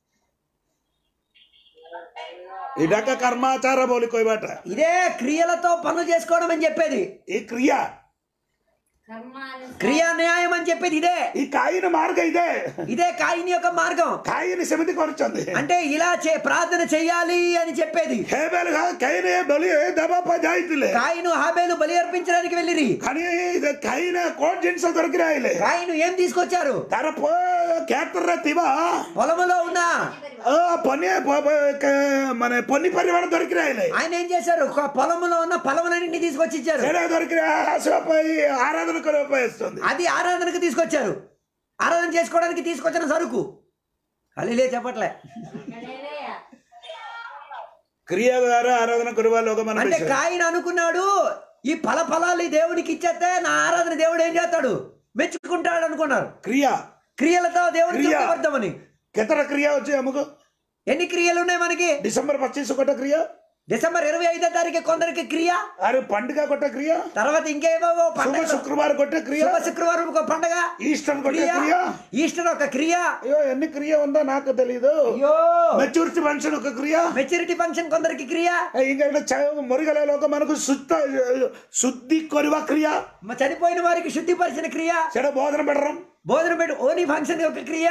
ఇడక కర్మాచార బోలి కోయబాట ఇదే క్రియలతో పనులు చేసుకోవడం అని చెప్పేది ఈ క్రియ కర్మాలు క్రియా న్యాయం అని చెప్పేది ఇదే ఈ కాయిన మార్గ ఇదే ఇదే కాయిని యొక్క మార్గం కాయిని సెమితి కొరుచుంది అంటే ఇలా చే ప్రార్థన చెయ్యాలి అని చెప్పేది హేబెల్ కైన బలి దబాప జాయితులే కాయిను హాబేలు బలి అర్పించడానికి వెళ్ళిరి కానీ ఇది కైన కోట్ జిన్స్ దొరికిరాయిలే కాయిను ఏం తీసుకొచ్చారు తన పో కేతర తివా పొలములో ఉన్న ఆ పని ప- ప- క- మన పొన్ని పరివారం దొరికిరాయిలే ఆయన ఏం చేశారు ఒక పొలములో ఉన్న పొలములన్నింటినీ తీసుకొచ్చి ఇచ్చారు సెడ దొరికిరా శివపై ఆరాధన కొనిపోయిస్తుంది అది ఆరాధనకు తీసుకొచ్చారు ఆరాధన చేసుకోవడానికి తీసుకొచ్చిన సరుకు అలిలే చెప్పట్లే హల్లెలూయా. క్రియ ద్వారా ఆరాధన కొనివా లోకం అంటే కాయన అనుకున్నాడు ఈ ఫల ఫలాలు ఈ దేవుడికి ఇచ్చేస్తే నా ఆరాధన దేవుడు ఏం చేస్తాడు మెచ్చుకుంటాడు అనుకున్నారు క్రియ క్రియలతో దేవుడికి క్రియ. అబద్ధమని କେତେଟା କ୍ରିୟା ଅଛି ଆମକୁ ఎన్ని క్రియలు ఉన్నాయి మనకి ଡିସେମ୍ବର ପଚିଶ ଗୋଟେ କ୍ରିୟା డిసెంబర్ ఇరవై ఐదో తారీఖు కొందరికి క్రియ ଆରେ పండుగ ଗୋଟେ କ୍ରିୟା తర్వాత ఇంకేవో ଶୁଭ పండుగ ଶୁକ୍ରବାର ଗୋଟେ କ୍ରିୟା శుభ శుక్రవారం ఒక పండగ ఈస్టర్ ଗୋଟେ క్రియ క్రియ ఈస్టర్ ఒక క్రియ అయ్యో ఎన్ని క్రియ ఉందో నాకు తెలియదు అయ్యో మెచ్యూరిటీ ఫంక్షన్ ఒక క్రియ మెచ్యూరిటీ ఫంక్షన్ కొందరికి క్రియ ఇంకా మరిగల ଲୋକମାନଙ୍କୁ ଶୁଦ୍ଧ శుద్ధి କରିବା క్రియ మ- చనిపోయిన వారికి శుద్ధిపరిచిన క్రియ ସେଟା బోధన పెట్టడం భోజనం పెట్టు ఓనీ ఫంక్షన్ ఒక క్రియ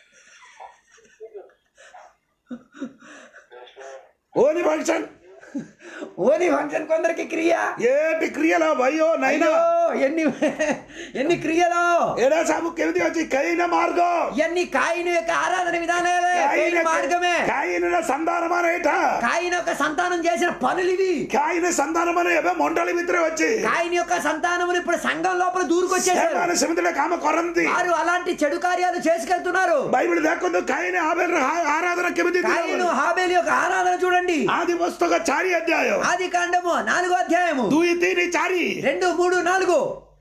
ఓని ఫంక్షన్ ఓని ఫంక్షన్ కొందరికి క్రియ ఏటి క్రియలో భయో నైనా అయ్యో, ఎన్ని ఎన్ని క్రియలు ఏడా సాబు కెమిది వచ్చి కైన మార్గం ఇవన్నీ కాయిన యొక్క ఆరాధన విధానాలే కాయిన మార్గమే కాయిన సంధానமான ఏట కాయిన యొక్క సంతానం చేసిన పనులు ఇవి కాయిన సంధానமான ఎబే మండలి మిత్రే వచ్చి కాయిన యొక్క సంతానములు ఇప్పుడు సంఘం లోపల దూరుకొచ్చేసారు సేమాన సమితిలో కామ కొరంది వారు అలాంటి చెడు కార్యాలు చేసుకెళ్తున్నారు బైబిల్ దాకొందు కాయిన ఆబెల్ ఆరాధన కెమిది కాయిను హాబేలు యొక్క ఆరాధన చూడండి ఆది పుస్తక చారి అధ్యాయం ఆది కాండము నాలుగో అధ్యాయము దూయి తీని చారి రెండు మూడు నాలుగు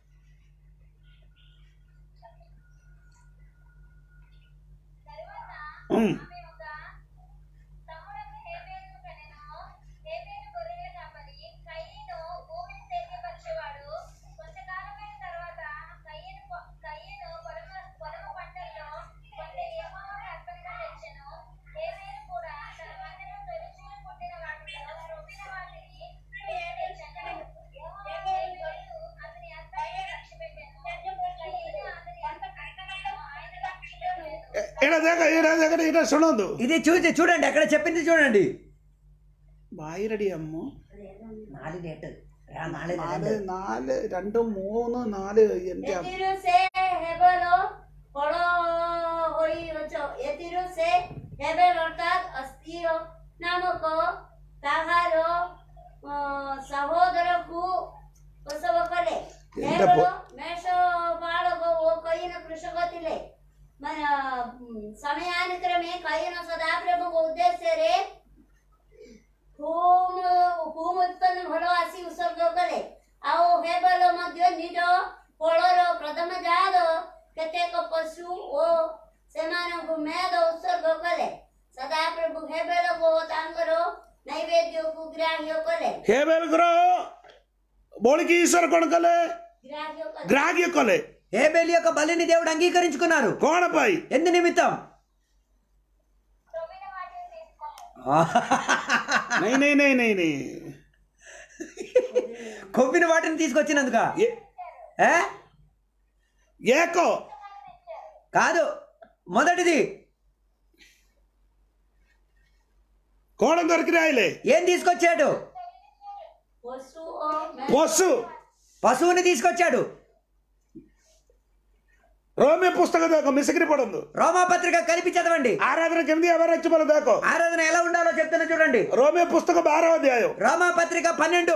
తరువాత ఉమ్. ఆమె ఒక తమ్ముడైన హేబేలును కనెను. హేబేలు గొర్రెల కాపరి. కయీను భూమిని సేద్యపరిచేవాడు. కొంతకాలమైన తరువాత కయీను పొ- కయీను పొలము- పొలము పంటల్లో కొంత యెహోవాకు అర్పణగా తెచ్చెను. హేబేలు కూడా తన మందలో తొలిచూలు పుట్టిన వాటిలో రొమ్మిన వాటిని తెచ్చెను. యెహోవా హేబేలు అతని అర్పణను లక్ష్యపెట్టెను. కయీను అతని అర్పణను ఆయన లక్ష్యపెట్టలేదు. ఈడ దేక ఈడ దేక ఈడ సునందు ఇది చూసి చూడండి అక్కడ చెప్పింది చూడండి బాయిరడి అమ్ము నాలుగు നാല് നാല് രണ്ട് മൂന്ന് നാല് എന്റെ അമ്മ. ଏଥିରୁ ସେ ହେବେଲ ଫଳ ହୋଇଅଛ ଏଥିରୁ ସେ ହେବେଲ ଅର୍ଥାତ୍ ଅସ୍ଥିର ନାମକ ତାହାର ଅ, ସହୋଦରକୁ ପ୍ରସବ କଲେ ଏଇଟା ହେବେଲ ବ- ମେଷ ବାଳକ ଓ କଇନ କୃଷକ ଥିଲେ ମାନେ ଉଁ, ସମୟାନୁକ୍ରମେ କଇନ ସଦାପ୍ରଭୁଙ୍କ ଉଦ୍ଦେଶ୍ୟରେ ଖୁବ୍ ଖୁବ୍ ଉତ୍ପନ୍ନ ଭଲ ଆସି ଉତ୍ସର୍ଗ କଲେ ଆଉ ହେବେଲ ମଧ୍ୟ ନିଜ ଫଳର ପ୍ରଥମ ଜାତ କେତେକ ପଶୁ ଓ ସେମାନଙ୍କୁ ମେଦ ଉତ୍ସର୍ଗ କଲେ ସଦାପ୍ରଭୁ ହେବେଲ ଓ ତାଙ୍କର ନୈବେଦ୍ୟକୁ ଗ୍ରାହ୍ୟ କଲେ ಹೇಬೇಲ್ ಗುರು ಬೋಳಿಗೆ ಈಶ್ವರ ಕೊಣ ಕಲೆ ଗ୍ରାହ୍ୟ କଲେ ಗ್ರಾಹ್ಯ ಕೊಲೆ హేబేలు యొక్క బలిని దేవుడు అంగీకరించుకున్నారు కోణ పై ఎందు నిమిత్తం రొమ్మిన వాటిని తీసుకో నై నై నై నై నై కొవ్విన వాటిని తీసుకొచ్చినందుక ఏ- ఏ? ఏకో కాదు మొదటిది కోణ దొరికినాయిలే ఏం తీసుకొచ్చాడు ପଶୁ ଓ ମେ- పొస్సు పశువుని తీసుకొచ్చాడు రోమే పుస్తక దాకో మిసకిరి పడందు రోమాపత్రిక కలిపి చదవండి ఆరాధన కింది ఎవరు వచ్చి మన దాకో ఆరాధన ఎలా ఉండాలో చెప్తున్నా చూడండి రోమే పుస్తక బారో అధ్యాయం రోమాపత్రిక పన్నెండు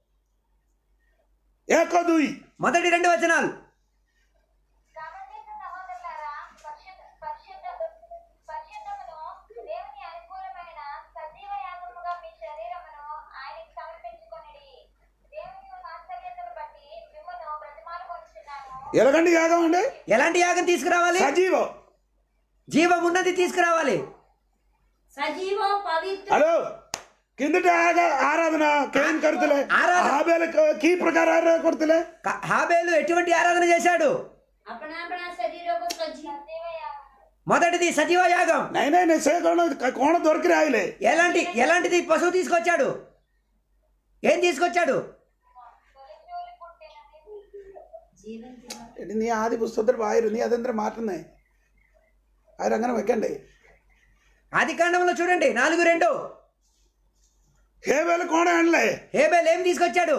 ఏకో దుయి మొదటి రెండు వచనాలు కాబట్టి సహోదరులారా పరిశుద్ధ పరిశుద్ధ పరిశుద్ధమును దేవుని అనుకూలమైన సజీవ యాగముగా మీ శరీరమును ఆయనకి సమర్పించుకొనిడి దేవుని వాత్సల్యతను బట్టి మిమ్మల్ని బ్రతిమాలు కొనుచున్నాము ఎలగండి యాగం అండి ఎలాంటి యాగం తీసుకురావాలి సజీవం జీవం ఉన్నది తీసుకురావాలి ସଜୀବ ପବିତ୍ର హలో కిందట ఆగ- ఆరాధన కేం కరుతలే ఆరాధన. ఆబేల కీ ప్రకారం ఆరాధన కొడుతలే క- హాబేలు ఎటువంటి ఆరాధన చేశాడు ଆପଣା ଆପଣା ଶରୀରକୁ ସଜୀବ సజీవ యాగము మొదటిది సజీవ యాగం నై నై నై సే కోణ కోణ దొరికినాయిలే ఎలాంటి ఎలాంటిది పశువు తీసుకొచ్చాడు ఏం తీసుకొచ్చాడు తొలిచూలు పుట్టినది జీవన్ జీవన్ ఇది నీ ఆది పుస్తకത്തിൽ వాయిరు నీ అదంతా మాట్లాడినాయి ఆయన അങ്ങനെ వెక్కండి ఆది కాండంలో చూడండి నాలుగు రెండు హేవేల కోణ అనలే హేబేల్ ఏం తీసుకొచ్చాడు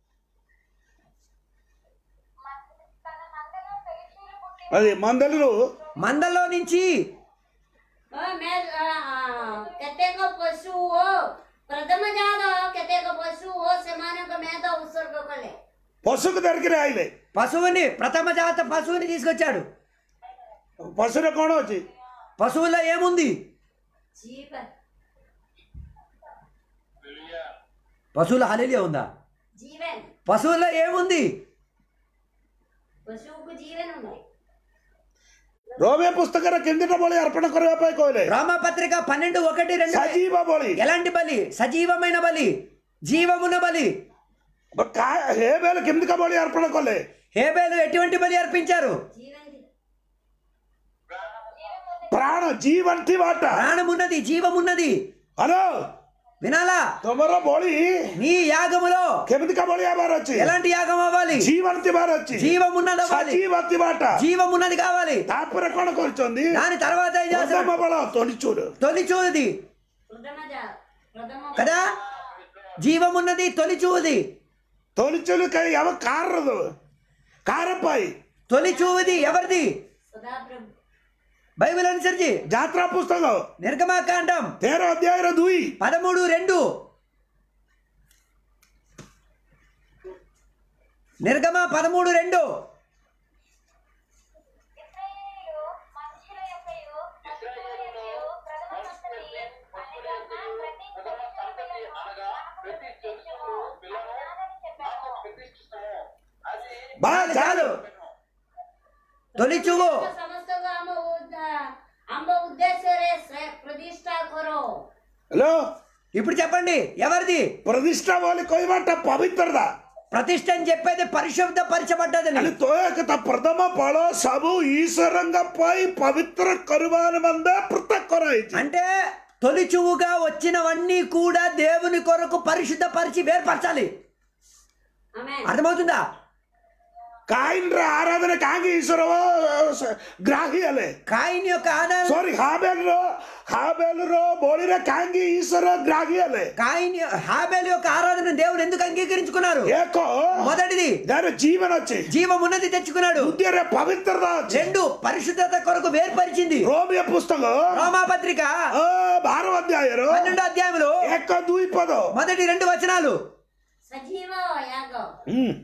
తన మందలో తొలిచూలు పుట్టిన అది మందలు మందల్లో నుంచి ମେ କେତେକ ପଶୁ ଓ ପ୍ରଥମ ଜାତ କେତେକ ପଶୁ ଓ ସେମାନଙ୍କ ମେଦ ଉତ୍ସର୍ଗ କଲେ పశుకు దొరికినాయిలే పశువుని ప్రథమ జాత పశువుని తీసుకొచ్చాడు పశువుల కోణ వచ్చి పశువుల్లో ఏముంది ଜୀବନ పశువుల హలిలియ ఉందా ଜୀବନ పశువుల్లో ఏముంది ପଶୁକୁ ଜୀବନ ఉంది రోమే పుస్తకర కిందట బోళి అర్పణ కొరవై కోలే రామపత్రిక పన్నెండు ఒకటి రెండు సజీవ బోళి ఎలాంటి బలి సజీవమైన బలి జీవమున్న బలి హేవేల కిందక బోళి అర్పణ కొలే హేబేలు ఎటువంటి బలి అర్పించారు ଜୀବନ ప్రాణ జీవంతి వాట ప్రాణమున్నది జీవమున్నది హలో వినాలా తొమర బోళి నీ యాగములో కెమిదిక బోళి అవ్వారు వచ్చి ఎలాంటి యాగం అవ్వాలి జీవంతి వారు వచ్చి జీవమున్నది అవ్వాలి సజీవంతి వాట జీవమున్నది కావాలి తాపర కొన కొలుచుంది దాని తర్వాత ఏం చేస్తాడు ప్రథమ బల తొలి చూడు తొలి చూది ପ୍ରଥମ ଜାତ ପ୍ରଥମ కదా జీవమున్నది తొలి చూవుది తొలిచులు ಯಾವ ಕಾರದು ಕಾರಪ್ಪಾಯಿ తొలి చూవుది ఎవరిది సదాప్రభు బైబిల్ అనుసరించి ಜಾತ್ರಾ ಪುಸ್ತಕ నిర్గమాకాండం ತೇರ ಅಧ್ಯಾಯ ದುಯಿ పదమూడు రెండు నిర్గమ పదమూడు రెండు ఇశ్రాయేలీయులు మనుషుల యొక్కయు పశువుల యొక్కయు ప్రథమ సంతతి అనగా ప్రతి చతుర్భుజములను నాకు ప్రతిష్ఠించుము అన్నానని చెప్పాను. ಬಾ చాలు ಚಾಲು చాలు తొలి చూవు ସମସ୍ତଙ୍କୁ ଆମ ଉଦ୍ଧା- ଆମ ଉଦ୍ଦେଶ୍ୟରେ ଶ୍ରେ- ପ୍ରତିଷ୍ଠା କର ಹಲೋ ఇప్పుడు చెప్పండి ఎవరిది ಪ್ರತಿಷ್ಠಾ ಬೋಲಿ ಕೊಯ್ಬಾಟ ಪವಿತ್ರದ ప్రతిష్ట అని చెప్పేది పరిశుద్ధపరచబడ్డదని ಅಲ್ಲಿ ತೋಯಕತ ಪ್ರಥಮ ಫಲ ಸಬು ಈಶ್ವರಂಗ ಪಾಯಿ ಪವಿತ್ರ ಕರುವಾನ ಮಂದ ಪೃಥಕ್ ಕೊರಾಯಿತು అంటే తొలి చూవుగా వచ్చినవన్నీ కూడా దేవుని కొరకు పరిశుద్ధపరిచి వేర్పరచాలి ఆమె అర్థమవుతుందా ಕಾಯಿನ್ರ ಆರಾಧನೆ ಕಾಂಗಿ ಈಶ್ವರವ ಗ್ರಾಹಿ ಅಲೆ కాయిన్ యొక్క ఆధారం ಸಾರಿ ಹಾಬೇಲ್ರು ಹಾಬೇಲ್ರು ಬೋಳಿರ ಕಾಂಗಿ ಈಶ್ವರ ಗ್ರಾಹಿ ಅಲೆ కాయిన్ హాబేల్ యొక్క ఆరాధన దేవుడు ఎందుకు అంగీకరించుకున్నారు ಏಕೋ మొదటిది దాని జీవన వచ్చి జీవం ఉన్నది తెచ్చుకున్నాడు ఉద్యోగ పవిత్రత వచ్చి రెండు పరిశుద్ధత కొరకు వేర్పరిచింది రోమియ పుస్తకం రోమా పత్రిక ఆ, బారవ అధ్యాయరు పన్నెండో అధ్యాయంలో ఏక దూయి పదో మొదటి రెండు వచనాలు సజీవ యాగ ಹ್ಮ್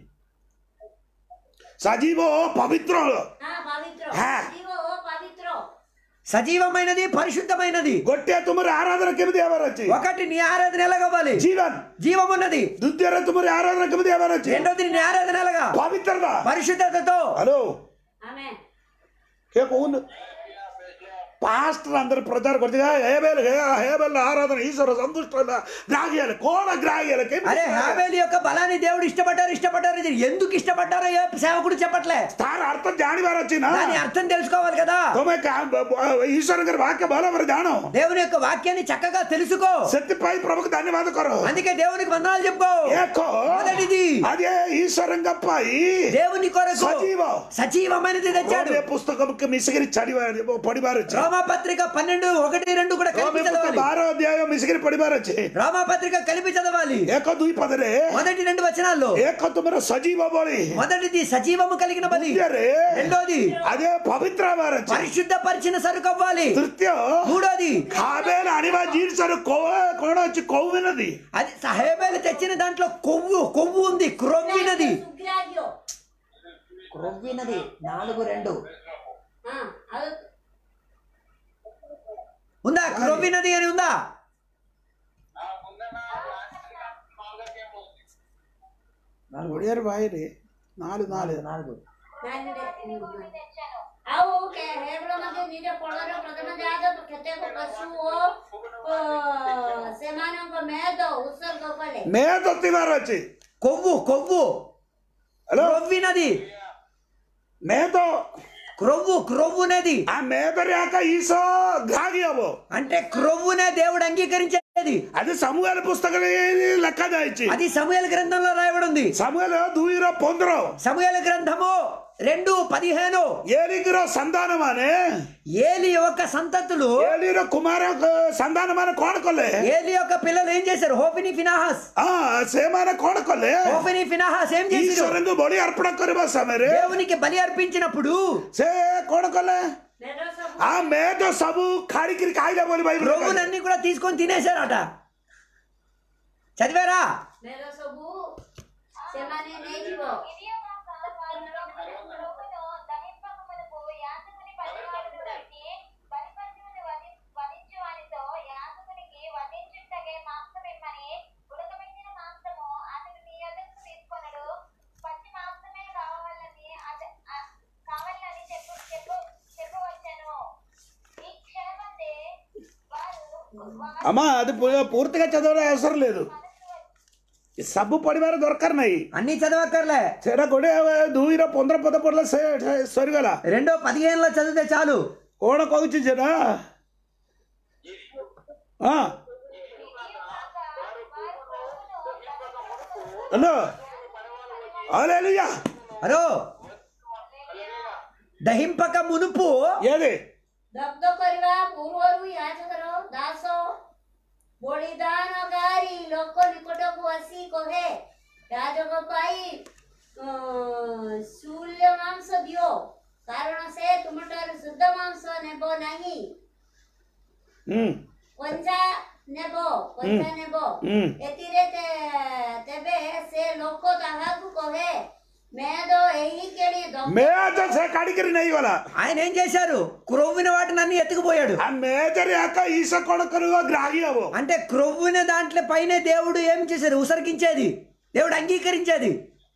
సజీవ పవిత్ర ఆ, పవిత్ర హా. సజీవ ఓ పవిత్ర సజీవమైనది పరిశుద్ధమైనది ಗೊಟ್ಟೆ ತುಮರಿ ಆರಾಧನೆ ಕೆಮ್ಮದಿ ಯಾವಾರ వచ్చి ఒకటి నీ ఆరాధన ఎలాగవ్వాలి జీవన్ జీవం ఉన్నది దుద్యర తుమరి ఆరాధన ಕೆಮ್ಮದಿ ಯಾವಾರ వచ్చి రెండోది నీ ఆరాధన ఎలాగా పవిత్రత పరిశుద్ధతతో హలో ఆమె ఏ కోన్ ಪಾಸ್ಟರ್ ಅಂದ್ರೆ ಪ್ರಚಾರ ಕೊಡ್ತೀಗ ಹೇಬೇಲ್ ಹೇಬೆಲ್ ಆರಾಧನೆ ಈಶ್ವರ ಸಂತುಷ್ಟ ಅಲ್ಲ ಗ್ರಾಹಿಯಲ್ಲ ಕೋಣ ಗ್ರಾಹಿಯಲ್ಲ అరే హాబేల్ యొక్క బలాన్ని దేవుడు ఇష్టపడ్డారు ఇష్టపడ్డారు ఇది ఎందుకు ఇష్టపడ్డారో ఏ సేవకుడు చెప్పట్లే ತಾರ ಅರ್ಥ ಜಾಣಿವಾರ వచ్చిన దాని అర్థం తెలుసుకోవాలి కదా తొమ్మె ఈశ్వర గారి వాక్య బల మరి జాను దేవుని యొక్క వాక్యాన్ని చక్కగా తెలుసుకో శక్తిపై ప్రభుకు ధన్యవాద కొరు అందుకే దేవునికి వందనాలు చెప్పుకో ఏకో మొదటిది అదే ఈశ్వరంగప్ప దేవుని కొరకు సజీవ. సజీవమైనది తెచ్చాడు రోమియ పుస్తకంకి మిసిగిరి చడివారు పొడిబారు వచ్చి రోమా పత్రిక పన్నెండు ఒకటి రెండు కూడా కలిపి రోమియ పుస్తకం చదవాలి బారో అధ్యాయం మిసిగిరి పొడిబారు వచ్చి రోమా పత్రిక కలిపి చదవాలి ఏకో దుయి పదరే మొదటి రెండు వచనాల్లో ఏకో తుమర సజీవ బోళి మొదటిది సజీవము కలిగిన బలి దుద్యరే రెండోది అదే పవిత్ర వారొచ్చి పరిశుద్ధపరిచిన సరుకు అవ్వాలి తృతీయ మూడోది కాబేలు అనివా జీన్సరు కొవ్వ కోణ వచ్చి కొవ్వినది అది సహేబేలు తెచ్చిన దాంట్లో కొవ్వు కొవ్వు ఉంది క్రొవ్వినది సుగ్రాహ్య క్రొవ్వినది నాలుగు రెండు ఆ, అది ఉందా క్రొవ్వినది అని ఉందా నాలుగు ఒడియారు బాయిరి నాలుగు నాలుగు నాలుగు ନାଇଁ తెచ్చాను ଆଉ କେ- ହେବଳ ମଧ୍ୟ ନିଜ ଫଳର ପ୍ରଥମ ଜାତ କେତେକ ପଶୁ ଓ ଓ ସେମାନଙ୍କ ମେଦ ଉତ୍ସର୍ଗ କଲେ మేదొత్తి వారు వచ్చి కొవ్వు కొవ్వు హలో క్రొవ్వినది మేదో క్రొవ్వు క్రొవ్వునది ఆ మేదర్యాక ఈసో గ్రాగి అవ్వు అంటే క్రొవ్వునే దేవుడు అంగీకరించేది అది సమూహాల పుస్తకం లెక్క దాయిచ్చి అది సమూహల గ్రంథంలో రాయబడి ఉంది సమూహల దూయిరో పొందరో సమూహల గ్రంథము రెండు పదిహేను ఏలిగిరో సంతానమానే ఏలి యొక్క సంతతులు ఏలిరో కుమార సంతానమాన కోడకొల్లే ఏలి యొక్క పిల్లలు ఏం చేశారు హోఫిని ఫినాహస్ ఆ సేమాన కోడకొల్లే హోఫిని ఫినాహస్ ఏం చేశారు ఈశ్వరంగు బలి అర్పణ కరిబా సమరే దేవునికి బలి అర్పించినప్పుడు సే కోడకొల్లే ମେଦ ସବୁ ఆ మేద సబు కాడికిరి కాయిల బోలి బైబిల్ రొమ్మునన్నీ కూడా తీసుకొని తినేశారట చదివారా ମେଦ ସବୁ ସେମାନେ ନେଇଯିବ గిరియోగాక వారు ప్రభువును దహింపకమునకు యాజకుని పనివాడును బట్టి బలిపశువును వధి వధించు వానితో యాజకునికి వధించుటకే మాంసం ఇమ్మని ఉడకబెట్టిన మాంసము అతడు నీ యొద్దకు తీసుకొనడు పచ్చి మాంసమే కావాలని అత- ఆ- కావాలని చెప్పు చెప్పు చెప్పవచ్చాను ఈ క్షణమందే వారు వారి అమ్మా అది పూ- పూర్తిగా చదవడం అవసరం లేదు ఈ సబ్బు పడివారు దొరకరున్నాయి అన్ని చదవక్కర్లే ସେଟା ଗୋଟେ ଦୁଇର ପନ୍ଦର ପଦ ପଡ଼ିଲେ ସେ ସେ ସରିଗଲା రెండో పదిహేనులో చదివితే చాలు କଣ କହୁଛି ସେଟା ହଁ ହ୍ୟାଲୋ హల్లెలూయా అరో దహింపక మునుపు ఏది ଦଗ୍ଧ କରିବା ପୂର୍ବରୁ యాజକର ଦାସ ବଳିଦାନକାରୀ ଲୋକ ନିକଟକୁ ଆସି କହେ ଯାଜକ ପାଇଁ ଅଁ, ଶୂଲ୍ୟ ମାଂସ ଦିଅ କାରଣ ସେ ତୁମଠାରୁ ଶୁଦ୍ଧ ମାଂସ ନେବ ନାହିଁ ହୁଁ କଞ୍ଚା ନେବ କଞ୍ଚା ନେବ ହୁଁ ଏଥିରେ ତେ- ତେବେ ସେ ଲୋକ ତାହାକୁ କହେ ମେଦ ଏହି କେଣି ଦମ୍ଭ మేజ సే కడికిరి నెయ్యగల ఆయన ఏం చేశారు క్రొవ్విన వాటిని అన్ని ఎత్తుకుపోయాడు ఆ మేజర్ యాక ఈస కొడకరుగా గ్రాహి అవు అంటే క్రొవ్విన దాంట్లో పైన దేవుడు ఏం చేశారు ఉసర్గించేది దేవుడు అంగీకరించేది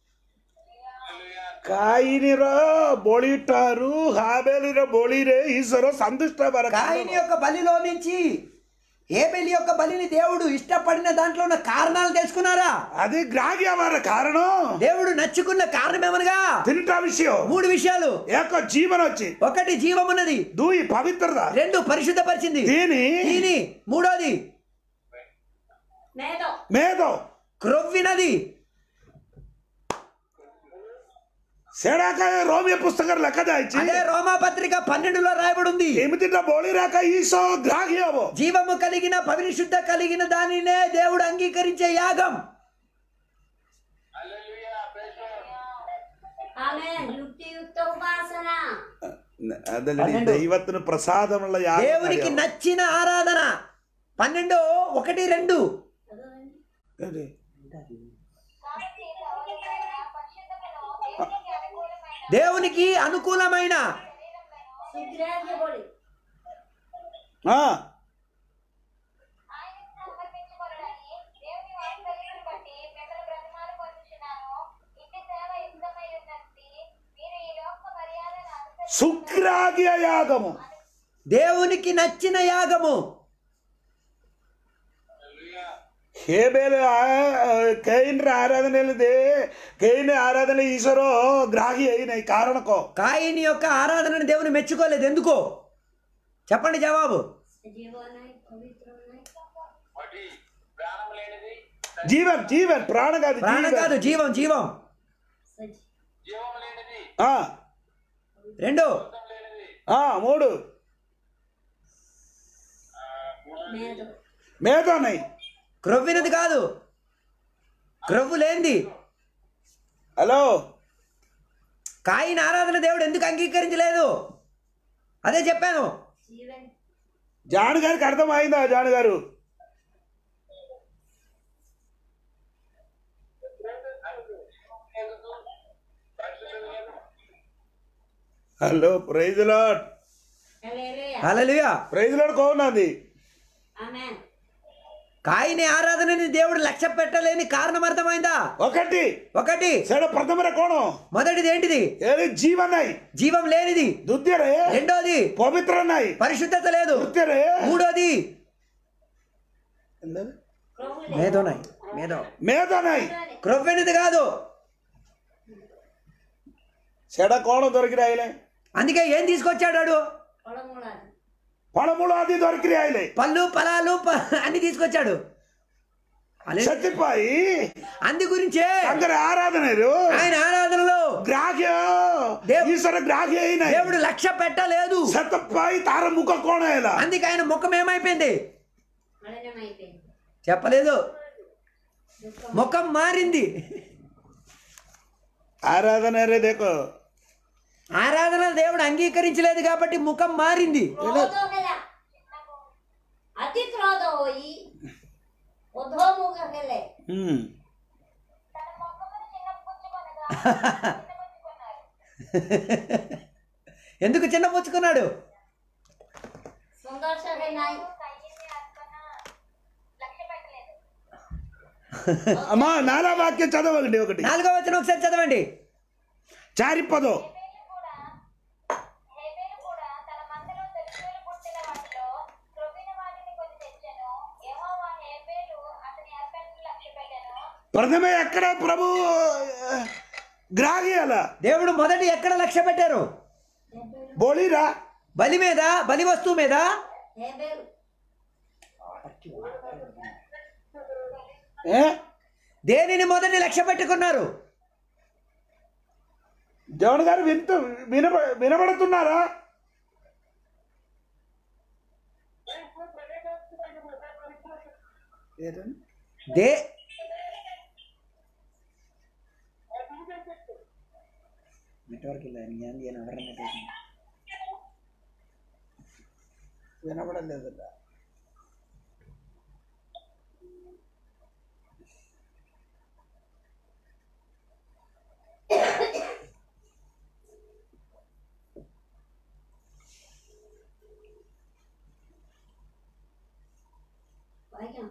ಕಾಯಿನಿರ ಬೋಳಿಟ್ಟಾರು ಹಾಬೇಲಿರ ಬೋಳಿರೆ ಈಶ್ವರ ಸಂತುಷ್ಟ ಬರ కాయని యొక్క బలిలో నుంచి ఏబెలి యొక్క బలిని దేవుడు ఇష్టపడిన దాంట్లో ఉన్న కారణాలు తెలుసుకున్నారా అది గ్రాహి అవర కారణం దేవుడు నచ్చుకున్న కారణం ఏమనగా తింట విషయం మూడు విషయాలు ఏక జీవన వచ్చి ఒకటి జీవమున్నది దూయి పవిత్రత రెండు పరిశుద్ధపరిచింది దీని దీని మూడోది మేద మేధం క్రొవ్వినది సేడాకాయ రోమియ పుస్తకం లెక్క దాయిచి అదే రోమా పత్రిక పన్నెండులో రాయబడి ఉంది ఏమితిట బోళి రాక ఈసో గ్రాహి అవో జీవము కలిగిన పరిశుద్ధ కలిగిన దానినే దేవుడు అంగీకరించే యాగం ఆమె యుక్తియుక్త ఉపాసన అదలడి పన్నెండు. దైవത്തിന് ప్రసాదముల యాగం దేవునికి అది. నచ్చిన ఆరాధన పన్నెండు ఒకటి రెండు అదే. కాబట్టి సహోదరులారా, పరిశుద్ధతను దేవునికి అనుకూలమైన దేవునికి అనుకూలమైన శీఘ్రంగా బోలి ఆ, ఆయనకు సమర్పించుకొనని దేవుని వాత్సల్యమును బట్టి మిమ్మల్ని బ్రతిమాలు పొందుచున్నాను. ఇట్టి సేవ యుక్తమై ఉన్నది. మీరు ఈ లోక మర్యాదను అనుసరించి శుక్రాగ్య యాగము దేవునికి నచ్చిన యాగము ಹೇಬೇಲು ಕೈನ್ರ ಆರಾಧನೆಯಲ್ಲಿದೆ ಕೈನ ಆರಾಧನೆ ಈಶ್ವರೋ ಗ್ರಾಹಿ అయిన ఈ కారణకో కాయిని యొక్క ఆరాధనను దేవుని మెచ్చుకోలేదు ఎందుకో చెప్పండి జవాబు సజీవ ఉన్నాయి పవిత్ర ఉన్నాయి జీవన్ జీవన్ ప్రాణ కాదు ప్రాణం జీవన్. కాదు జీవం జీవం సజీ ఆ, రెండు ఆ, మూడు మేద మేధోనై క్రొవ్వినది కాదు క్రొవ్వు లేనిది హలో కాయిన ఆరాధన దేవుడు ఎందుకు అంగీకరించలేదు అదే చెప్పాను జీవన్ జాను గారికి అర్థమైందా Janu garu hello praise Lord hallelujah hallelujah praise Lord కోన్నది ఆమేన్ కాయిని ఆరాధనని దేవుడు లక్ష్య పెట్టలేని కారణం అర్థమైందా ఒకటి ఒకటి సెడ ప్రథమర కోణం మొదటిది ఏంటిది ఏది జీవనై జీవం లేనిది దుద్యరే రెండోది పవిత్రనై పరిశుద్ధత లేదు దుద్యరే మూడోది ప్రభులే మేధోనై మేధో మేధనై క్రొవ్వినది కాదు సెడ కోణం దొరికిరాయలే అందుకే ఏం తీసుకొచ్చాడు వాడు? పొలములాది పడములు అది దొరికిరాయలే పళ్ళు ఫలాలు ప- అన్ని తీసుకొచ్చాడు అలే- సత్యపాయి అందు గురించే అందరి ఆరాధనలు ఆయన ఆరాధనలో గ్రాహ్య దేవ్- ఈశ్వర గ్రాహ్య అయిన దేవుడు లక్ష్య పెట్టలేదు సతపాయి తార ముఖ కోణ ఇలా అందుకే ఆయన ముఖం ఏమైపోయింది మలినమైపోయింది చెప్పలేదు ముఖం మారింది ఆరాధన రే దేకో ఆరాధన దేవుడు అంగీకరించలేదు కాబట్టి ముఖం మారింది క్రోధ ହେଲା ଅତି କ୍ରୋଧ ହୋଇ ଅଧୋମୁଖ ହେଲେ ఉమ్. తన మొక్కమును చిన్నపుచ్చుకొనగా చిన్నపుచ్చుకున్నారు. ఎందుకు చిన్న పుచ్చుకున్నాడు ସଂଘର୍ଷ ହେ ନାହିଁ కయ్యని అర్పణ లక్ష్య పెట్టలేదు అమ్మా నాలా వాక్యం చదవండి ఒకటి నాలుగో వచ్చిన ఒకసారి చదవండి చారి పదో హేబేలు కూడా హేబేలు కూడా తన మందలో తొలిచూలు పుట్టిన వాటిలో క్రొవ్విన వాటిని కొన్ని తెచ్చెను యెహోవా హేబేలు అతని అర్పణను లక్ష్య పెట్టెను ప్రథమ ఎక్కడ ప్రభు గ్రాహి అలా దేవుడు మొదటి ఎక్కడ లక్ష్య పెట్టారు బోళీరా బలి మీద బలి వస్తువు మీద ହେବେରୁ ఏ దేనిని మొదటి లక్ష్య పెట్టుకున్నారు దేవుని గారు వింటూ వినబ వినబడుతున్నారా దే నెట్వర్క్ ಇಲ್ಲ నేను ಏನು ఎవరన్నా వినపడలేదు వాక్యం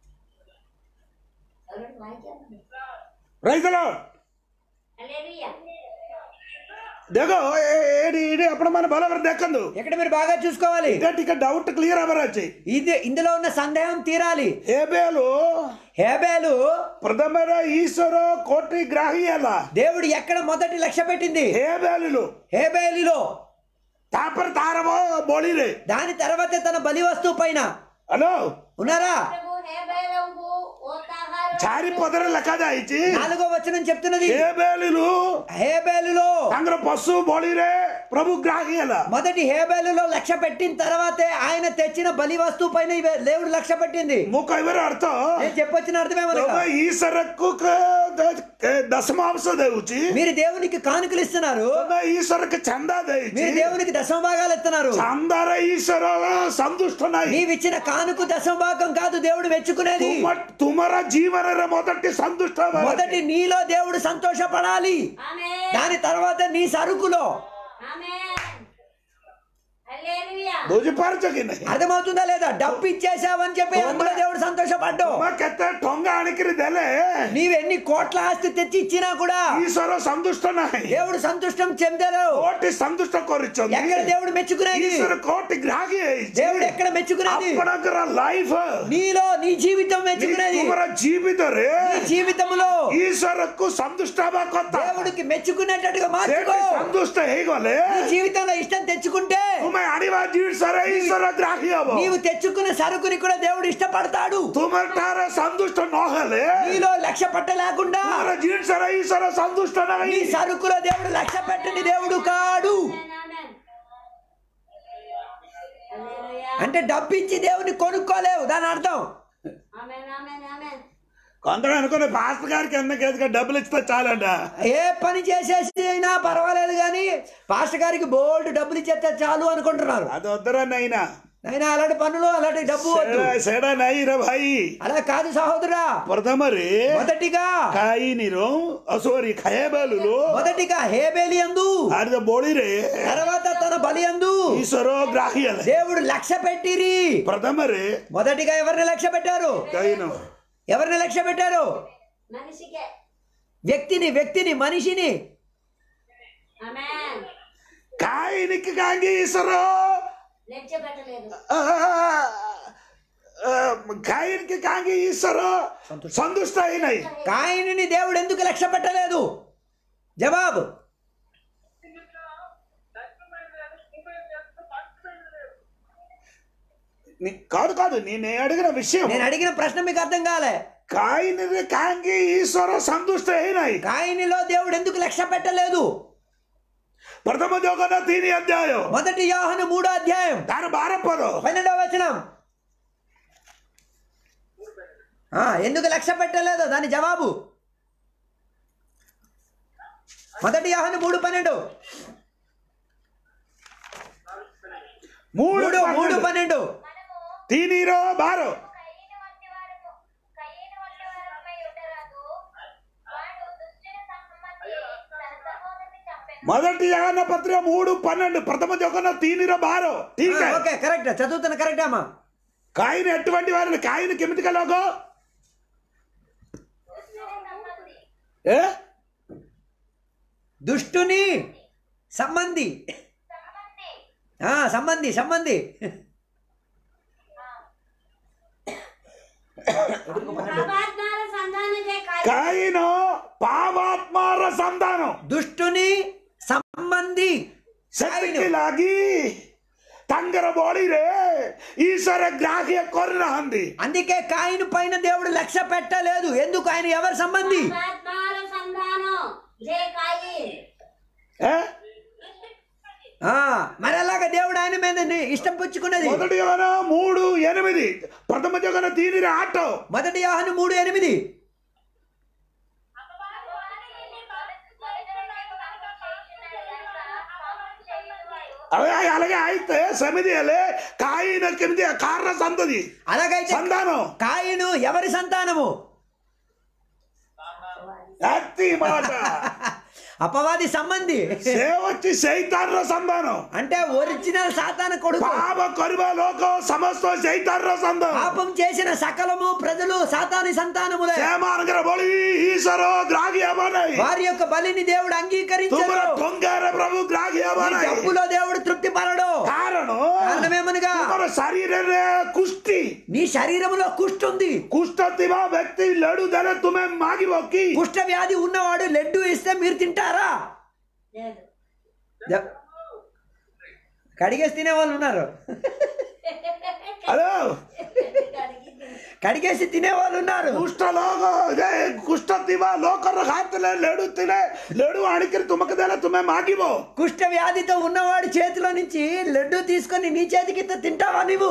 ఎవరు వాక్యం రైతులు హల్లెలూయా देखो ఏడి ఏడి అప్పుడు మన బలవర్ దక్కందు ఇక్కడ మీరు బాగా చూసుకోవాలి ఇంకా టిక డౌట్ క్లియర్ అవ్వరాచి ఇది ఇందులో ఉన్న సందేహం తీరాలి హేబేలు హేబేలు ప్రథమర ఈశ్వర కోటి గ్రాహి అలా దేవుడు ఎక్కడ మొదటి లక్ష్య పెట్టింది హేబేలు హేబేలిలో తాపర్ తారవో బోళిలే దాని తర్వాత తన బలి వస్తువు పైన హలో ఉన్నారా ప్రభు హేబేలంకు ఓతాహారు చారి పొదర లెక్క దాయిచి నాలుగో వచనం చెప్తున్నది హేబేలు హేబేలులో తంగ్ర పశు బోళిరే ప్రభు గ్రాహి అలా మొదటి హేబేలులో లక్ష్య పెట్టిన తర్వాతే ఆయన తెచ్చిన బలి వస్తువు పైన ఇవే- దేవుడు లక్ష్య పెట్టింది ముఖ ఇవర అర్థ నేను చెప్పొచ్చిన అర్థమేమనగా ఈశ్వరకు దశమాంశ దేవుచి మీరు దేవునికి కానుకలు ఇస్తున్నారు ఈశ్వరకు చందా దేయిచి మీరు దేవునికి దశమ భాగాలు ఇస్తున్నారు చందార ఈశ్వర సంతుష్ట నాయి నీవిచ్చిన కానుకు దశమ భాగం కాదు దేవుడు మెచ్చుకునేది ತುಮ ತುಮರ ಜೀವನರ ಮೊದಟಿ ಸಂತುಷ್ಟ మొదటి నీలో దేవుడు సంతోషపడాలి ఆమేన్ దాని తర్వాత నీ సరుకులో ఆమేన్ హల్లెలూయా బుజిపార్చకి అర్థమవుతుందా లేదా డబ్బు ఇచ్చేసావని చెప్పి అందులో దేవుడు సంతోషపడ్డు ಕೆತ್ತ ಟೊಂಗ ಅಣಿಕಿರಿ ದೆಲೆ నీవెన్ని కోట్ల ఆస్తి తెచ్చి ఇచ్చినా కూడా ಈಶ್ವರ ಸಂತುಷ್ಟ ನಾಯಿ దేవుడు సంతుష్టం చెందారు ಕೋಟಿ ಸಂತುಷ್ಟ ಕೊರಿಚೊಂದು ఎక్కడ దేవుడు మెచ్చుకునేది ಈಶ್ವರ ಕೋಟಿ ಗ್ರಾಹಿ దేవుడు ఎక్కడ మెచ్చుకునేది ಅಪ್ಪಣಕರ ಲೈಫ್ నీలో నీ జీవితం మెచ్చుకునేది ತುಮರ ಜೀವಿತರೆ నీ జీవితంలో ಈಶ್ವರಕ್ಕೂ ಸಂತುಷ್ಟ ಆಗತ್ತ దేవుడికి మెచ్చుకునేటట్టుగా మార్చుకో ಸಂತುಷ್ಟ ಹೇಗೋಲೆ నీ జీవితంలో ఇష్టం తెచ్చుకుంటే ತುಮ ಅಣಿವ ಜೀವಿಸರ ಈಶ್ವರ ಗ್ರಾಹಿ ಅವ నీవు తెచ్చుకున్న సరుకుని కూడా దేవుడు ఇష్టపడతాడు ತುಮರ ಟಾರ ಸಂತುಷ್ಟ ನೋಹಲೆ నీలో లక్ష్య పట్ట లేకుండా ತುಮರ ಜೀವಿಸರ ಈಶ್ವರ ಸಂತುಷ್ಟ నీ ನಾಯಿ సరుకులో దేవుడు లక్ష్య పెట్టని దేవుడు కాడు ఆమేన్ హల్లెలూయా అంటే డబ్బు ఇచ్చి దేవుని కొనుక్కోలేవు దాని అర్థం ఆమేన్ ఆమేన్ ఆమేన్ కొందరు అనుకునే పాస్టర్ గారికి ఎందుకు డబ్బులు ఇస్తే చాలంట ఏ పని చేసేసి అయినా పర్వాలేదు కానీ పాస్టర్ గారికి బోల్డ్ డబ్బులు ఇచ్చేస్తే చాలు అనుకుంటున్నారు అది వద్దరా నైనా అయినా అలాంటి పనులు అలాంటి డబ్బు వద్దు సేడా నై రా భాయి అలా కాదు సహోదరా ప్రథమరి మొదటిగా కాయి నీరు అసోరి ఖయబేలు మొదటిగా హేబేలి అందు ఆడిద బోళిరే తర్వాత తన బలి అందు ఈశ్వరో గ్రాహ్యల దేవుడు లక్ష్య పెట్టిరి ప్రథమరి మొదటిగా ఎవరిని లక్ష్య పెట్టారు కాయిను ఎవరిని లక్ష్య పెట్టారు మనిషికే వ్యక్తిని వ్యక్తిని మనిషిని ఆమేన్ కాయినికి కాంగి ఈశ్వరో లెక్క పెట్టలేదు ఆ, ఆ, కాయినికి కాంగి ఈశ్వరో సంతుష్ట అయినాయి కాయని దేవుడు ఎందుకు లక్ష్య పెట్టలేదు జవాబు నీ- కాదు కాదు నేను అడిగిన విషయం నేను అడిగిన ప్రశ్న మీకు అర్థం కాలే కాయిని కాంగి ఈశ్వర సంతుష్ట అయినాయి కాయనిలో దేవుడు ఎందుకు లక్ష్య పెట్టలేదు ప్రథమ జోగన తీని అధ్యాయం మొదటి యోహను మూడో అధ్యాయం దాని బారప్పదు పన్నెండవ వచనం ఆ, ఎందుకు లక్ష్య పెట్టలేదు దాని జవాబు మొదటి యోహను మూడు పన్నెండు మూడు మూడు మూడు పన్నెండు. పన్నెండు మనము తీనిరో బారో కయ్యను వంటి వారము కయ్యను వంటి వారమై ఉండరాదు వాడు దుష్టుని సంబంధి తన సహోదరుని చంపెను మొదటి యాన పత్రిక మూడు పన్నెండు ప్రథమ జోగన తీనిరో బారో ఠీక్ ఆ, ఓకే కరెక్ట్ చదువుతున్న కరెక్ట్ అమ్మా కాయిని ఎటువంటి వారిని కాయిని కెమిటిక లోగో దుష్టుని సంబంధి ఏ దుష్టుని సంబంధి సంబంధి ఆ, సంబంధి సంబంధి పాపాత్మాల సంతానమే కాదు కాయిను పావాత్మార సంతానం దుష్టుని సంబంధి శక్తికి లాగి ತಂಗರ ಬೋಳಿರೆ ఈశ్వర గ్రాహ్య కొరనహంది అందుకే కాయను పైన దేవుడు లక్ష్య పెట్టలేదు ఎందుకు ఆయన ఎవరి సంబంధి పాపాత్మాల సంతానం జే కాయి ఏ? ఆ, మరి అలాగా దేవుడు ఆయన మీద ని- ఇష్టం పుచ్చుకున్నది మొదటి యోన మూడు ఎనిమిది ప్రథమ జగన దీనిని ఆటో మొదటి యాహను మూడు ఎనిమిది అదే అలాగే అయితే సమిది అలే కాయిన కింది కారణ సంతది అలాగైతే సంతానం కాయిను ఎవరి సంతానము అత్తి మాట అపవాది సంబంధి సేవచ్చి చైతాన్య సంతానం అంటే ఒరిజినల్ సాతాన కొడుకు పాప కరువ లోక సమస్త చైతాన్య సంతానం పాపం చేసిన సకలము ప్రజలు సాతాని సంతానములే సేమానగర బలి ఈశ్వర గ్రాహి అవ్వనాయి వారి యొక్క బలిని దేవుడు తుమర అంగీకరించాడు టొంగార ప్రభు గ్రాహి ఈ అవ్వనాయి డబ్బులో దేవుడు తృప్తి పడడు కారణం కారణమేమనగా ତୁମର ଶରୀରରେ କୁଷ୍ଟି నీ శరీరములో కుష్టి ఉంది କୁଷ୍ଠ ଥିବା ବ୍ୟକ୍ତି ଲଡୁ ଦେଲେ ତୁମେ ମାଗିବ କି కుష్ఠ వ్యాధి ఉన్నవాడు లడ్డు ఇస్తే మీరు తింటారా లేదు ద- కడిగేసి తినే వాళ్ళు ఉన్నారు హలో కడిగేసి తినే వాళ్ళు ఉన్నారు କୁଷ୍ଠ ଲୋକ ଯେ କୁଷ୍ଠ ଥିବା ଲୋକର ହାତରେ ଲଡୁ ଥିଲେ ଲଡୁ ଆଣିକିରି ତୁମକୁ ଦେଲେ ତୁମେ ମାଗିବ కుష్ఠ వ్యాధితో ఉన్నవాడు చేతిలో నుంచి లడ్డు తీసుకొని నీ చేతికి ఇస్తే తింటావా నువ్వు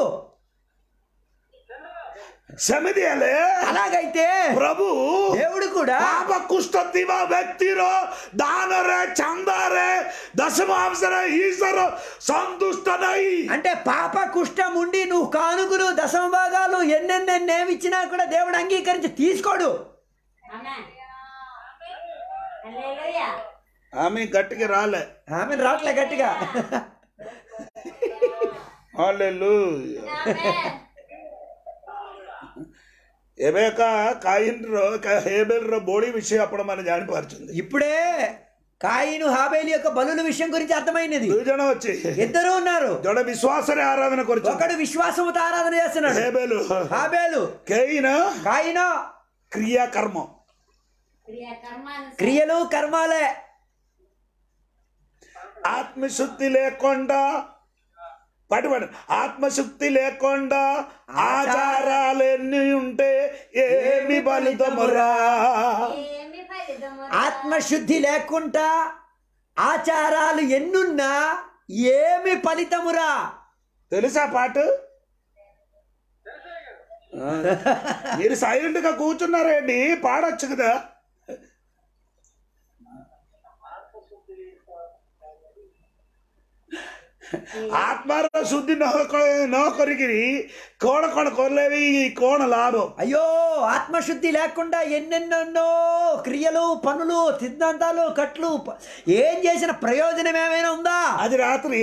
ସେମିତି ହେଲେ అలాగైతే ପ୍ରଭୁ దేవుడు కూడా ପାପ କୁଷ୍ଠ ଥିବା ବ୍ୟକ୍ତିର ଦାନରେ ଚାନ୍ଦାରେ ଦଶମ ଅଂଶରେ ଈଶ୍ୱର ସନ୍ତୁଷ୍ଟ ନାହିଁ అంటే పాప కుష్టం ఉండి నువ్వు కానుకలు దశమ భాగాలు ఎన్నెన్నెన్నేమిచ్చినా కూడా దేవుడు అంగీకరించి తీసుకోడు ఆమేన్ హల్లెలూయా ఆమె గట్టికి రాలే ఆమె రావట్లే గట్టిగా Hallelujah. ఆమేన్ ଏବେକା କାଇନର ହେବେଲର ବୋଳି ବିଷୟ ଆପଣମାନେ ଜାଣିପାରୁଛନ୍ତି ఇప్పుడే కాయిను హాబేలి యొక్క బలుల విషయం గురించి అర్థమైనది ଦୁଇ ଜଣ ଅଛି ఇద్దరు ఉన్నారు ଜଣେ ବିଶ୍ୱାସରେ ଆରାଧନା କରୁଛନ୍ତି ఒకడు విశ్వాసముతో ఆరాధన చేస్తున్నాడు ହେବେଲ హాబేలు କେହି ନା కాయిను କ୍ରିୟା କର୍ମ క్రియ కర్మాను క్రియలు కర్మాలే ఆత్మశుద్ధి లేకుండా పడి పడి ఆత్మశుద్ధి లేకుండా ఆచారాలు ఎన్ని ఉంటే ఏమి ఫలితమురా ఏమి ఫలితము ఆత్మశుద్ధి లేకుండా ఆచారాలు ఎన్నున్నా ఏమి ఫలితమురా తెలుసా పాట ఆ, మీరు సైలెంట్ గా కూర్చున్నారేంటి పాడొచ్చు కదా ఆత్మର ଶୁଦ୍ଧି ନ କ- ନ କରିକିରି କଣ କଣ କଲେ ବି କଣ ଲାଭ అయ్యో ఆత్మశుద్ధి లేకుండా ఎన్నెన్నెన్నో క్రియలు పనులు సిద్ధాంతాలు కట్లు ప- ఏం చేసిన ప్రయోజనం ఏమైనా ఉందా ଆଜି ରାତ୍ରି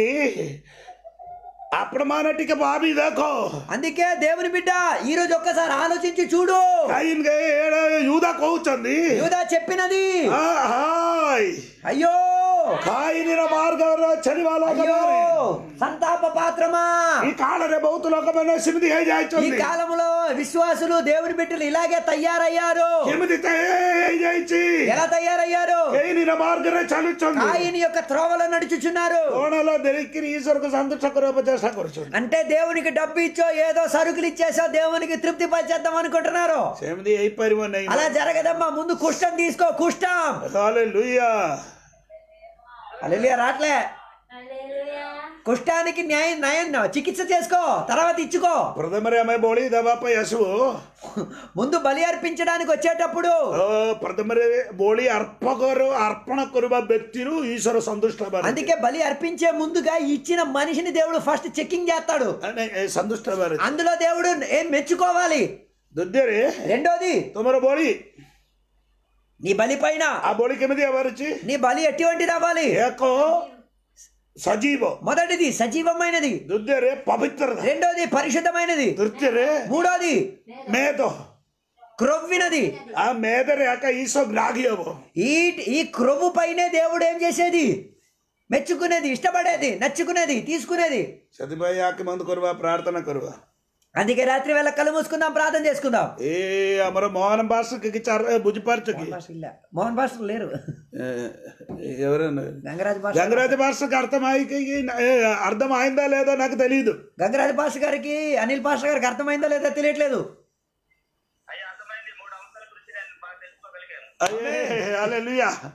ଆପଣ ମାନେ ଟିକେ ଭାବି ଦେଖ అందుకే దేవుని బిడ్డ ఈ రోజు ఒక్కసారి ఆలోచించి చూడు କାହିଁକି ଏଇଟା యూదా କହୁଛନ୍ତି యూదా చెప్పినది "ଆ, ହାయ్ అయ్యో କାହିଁକିର ମାର୍ଗର ଛେଳିବା అయ్యో ଲୋକମାନେ సంతాప పాత్రమా ఈ కాଳରେ ବହୁତ ଲୋକମାନେ ସେମିତି ఈ ହେଇଯାଇଛନ୍ତି కాలంలో విశ్వాసులు దేవుని బిడ్డలు ఇలాగే తయారయ్యారు କେମିତି ତେ- ହେଇଯାଇଛି ఎలా తయారయ్యారు କେହିନିର ମାର୍ଗରେ ଚାଲୁଛନ୍ତି ఆయన యొక్క త్రోవలో నడుచుచున్నారు କଣ ହେଲା ଦେଖିକିରି ଈଶ୍ୱରକୁ ସନ୍ତୁଷ୍ଟ କରିବାକୁ ଚେଷ୍ଟା କରୁଛନ୍ତି అంటే దేవునికి డబ్బు ఇచ్చో ఏదో సరుకులు ఇచ్చేసో దేవునికి తృప్తి పరిచేద్దాం అనుకుంటున్నారు ସେମିତି ହେଇପାରିବ ନାହିଁ అలా జరగదమ్మా ముందు కుష్టం తీసుకో కుష్టం ହାଲେଲୁୟା అలెలియా రాట్లే హల్లెలూయా కుష్టానికి న్యాయం నయం చికిత్స చేసుకో తర్వాత ఇచ్చుకో ପ୍ରଥମରେ ଆମେ ବଳି ଦେବା ପାଇଁ ଆସିବୁ ముందు బలి అర్పించడానికి వచ్చేటప్పుడు ଓ, ପ୍ରଥମରେ ବଳି ଅର୍ପକର ଅର୍ପଣ କରିବା ବ୍ୟକ୍ତିରୁ ଈଶ୍ୱର ସନ୍ତୁଷ୍ଟ ହେବାର అందుకే బలి అర్పించే ముందుగా ఇచ్చిన మనిషిని దేవుడు ఫస్ట్ చెకింగ్ చేస్తాడు ନାଇଁ, ଏ ସନ୍ତୁଷ୍ଟ ହେବାର ଅଛି। అందులో దేవుడు ఏం మెచ్చుకోవాలి ଦ୍ୱିତୀୟରେ రెండోది ତୁମର ବଳି నీ బలి పైన ఆ ବଳି କେମିତି ହେବାର ଅଛି నీ బలి ఎటువంటిది అవ్వాలి ଏକ ସଜୀବ మొదటిది సజీవమైనది ଦ୍ୱିତୀୟରେ ପବିତ୍ରତା రెండోది పరిశుద్ధమైనది ତୃତୀୟରେ మూడోది ମେଦ క్రొవ్వినది ఆ మేదରେ ଆକା ఈశ్వ గ్రాహి ହବ ఈ ఈ క్రొవ్వు పైనే దేవుడు ఏం చేసేది మెచ్చుకునేది ఇష్టపడేది నచ్చుకునేది తీసుకునేది ସେଥିପାଇଁ ଆକେ ବନ୍ଦ କରିବା ପ୍ରାର୍ଥନା କରିବା అందుకే రాత్రి వేళ కళ్ళు మూసుకుందాం ప్రార్థన చేసుకుందాం ଏ ଆମର ମୋହନ ବାସ କିଛି ଚାର ବୁଝିପାରୁଛ କି మోహన్ భాస్కర్ లేరు ఏ, ఎవరన్నా గంగరాజు భాష గంగరాజ భాషకు అర్థమైకి అర్థం అయిందా లేదో నాకు తెలియదు గంగరాజు భాష గారికి అనిల్ భాష గారికి అర్థమైందో లేదో తెలియట్లేదు హల్లెలూయా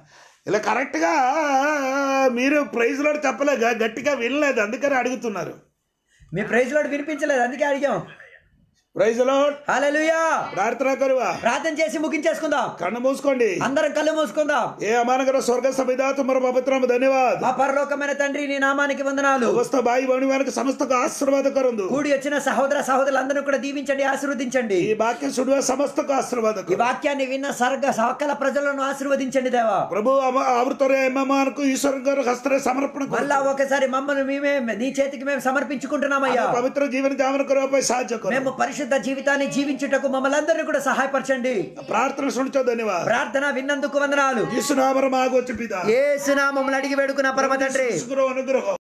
ఇలా కరెక్ట్ గా మీరు ప్రైజ్ లో చెప్పలేక గట్టిగా వినలేదు అందుకని అడుగుతున్నారు మీ ప్రైజ్ లోడ్ వినిపించలేదు అందుకే అడిగాం ప్రైజ్ లో హల్లెలూయా ప్రార్థన కరువా ప్రార్థన చేసి ముగించేసుకుందాం కన్ను మూసుకోండి అందరం కళ్ళు మూసుకుందాం ఏ అమానగర స్వర్గ సభిదా తుమర పవిత్రమ ధన్యవాद మా పరలోకమైన తండ్రి నీ నామానికి వందనాలు సమస్త బాయి బణి వారికి సమస్తకు ఆశీర్వాద కరందు కూడి వచ్చిన సహోదర సహోదరులందరూ కూడా దీవించండి ఆశీర్వదించండి ఈ వాక్యం సుడువ సమస్తకు ఆశీర్వాద ఈ వాక్యాన్ని విన్న సర్గ సకల ప్రజలను ఆశీర్వదించండి దేవా ప్రభు ఆవృతరే ఎమ్మమానకు ఈశ్వర గారు హస్తరే సమర్పణ కరు. మళ్ళా ఒకసారి మమ్మల్ని మేమే నీ చేతికి మేము సమర్పించుకుంటున్నామయ్యా ఆ పవిత్ర జీవన జామన కరువపై సాధ్య కరు. మేము పరిశుద్ధ జీవితాన్ని జీవించుటకు మమ్మల్ని అందరినీ కూడా సహాయపరచండి ప్రార్థన సునిచో ధన్యవాద ప్రార్థన విన్నందుకు వందనాలు యేసునామర మాగొచ్చు పిత ఏ సునామములు అడిగి వేడుకున్న పరమ తండ్రి అనుగ్రహం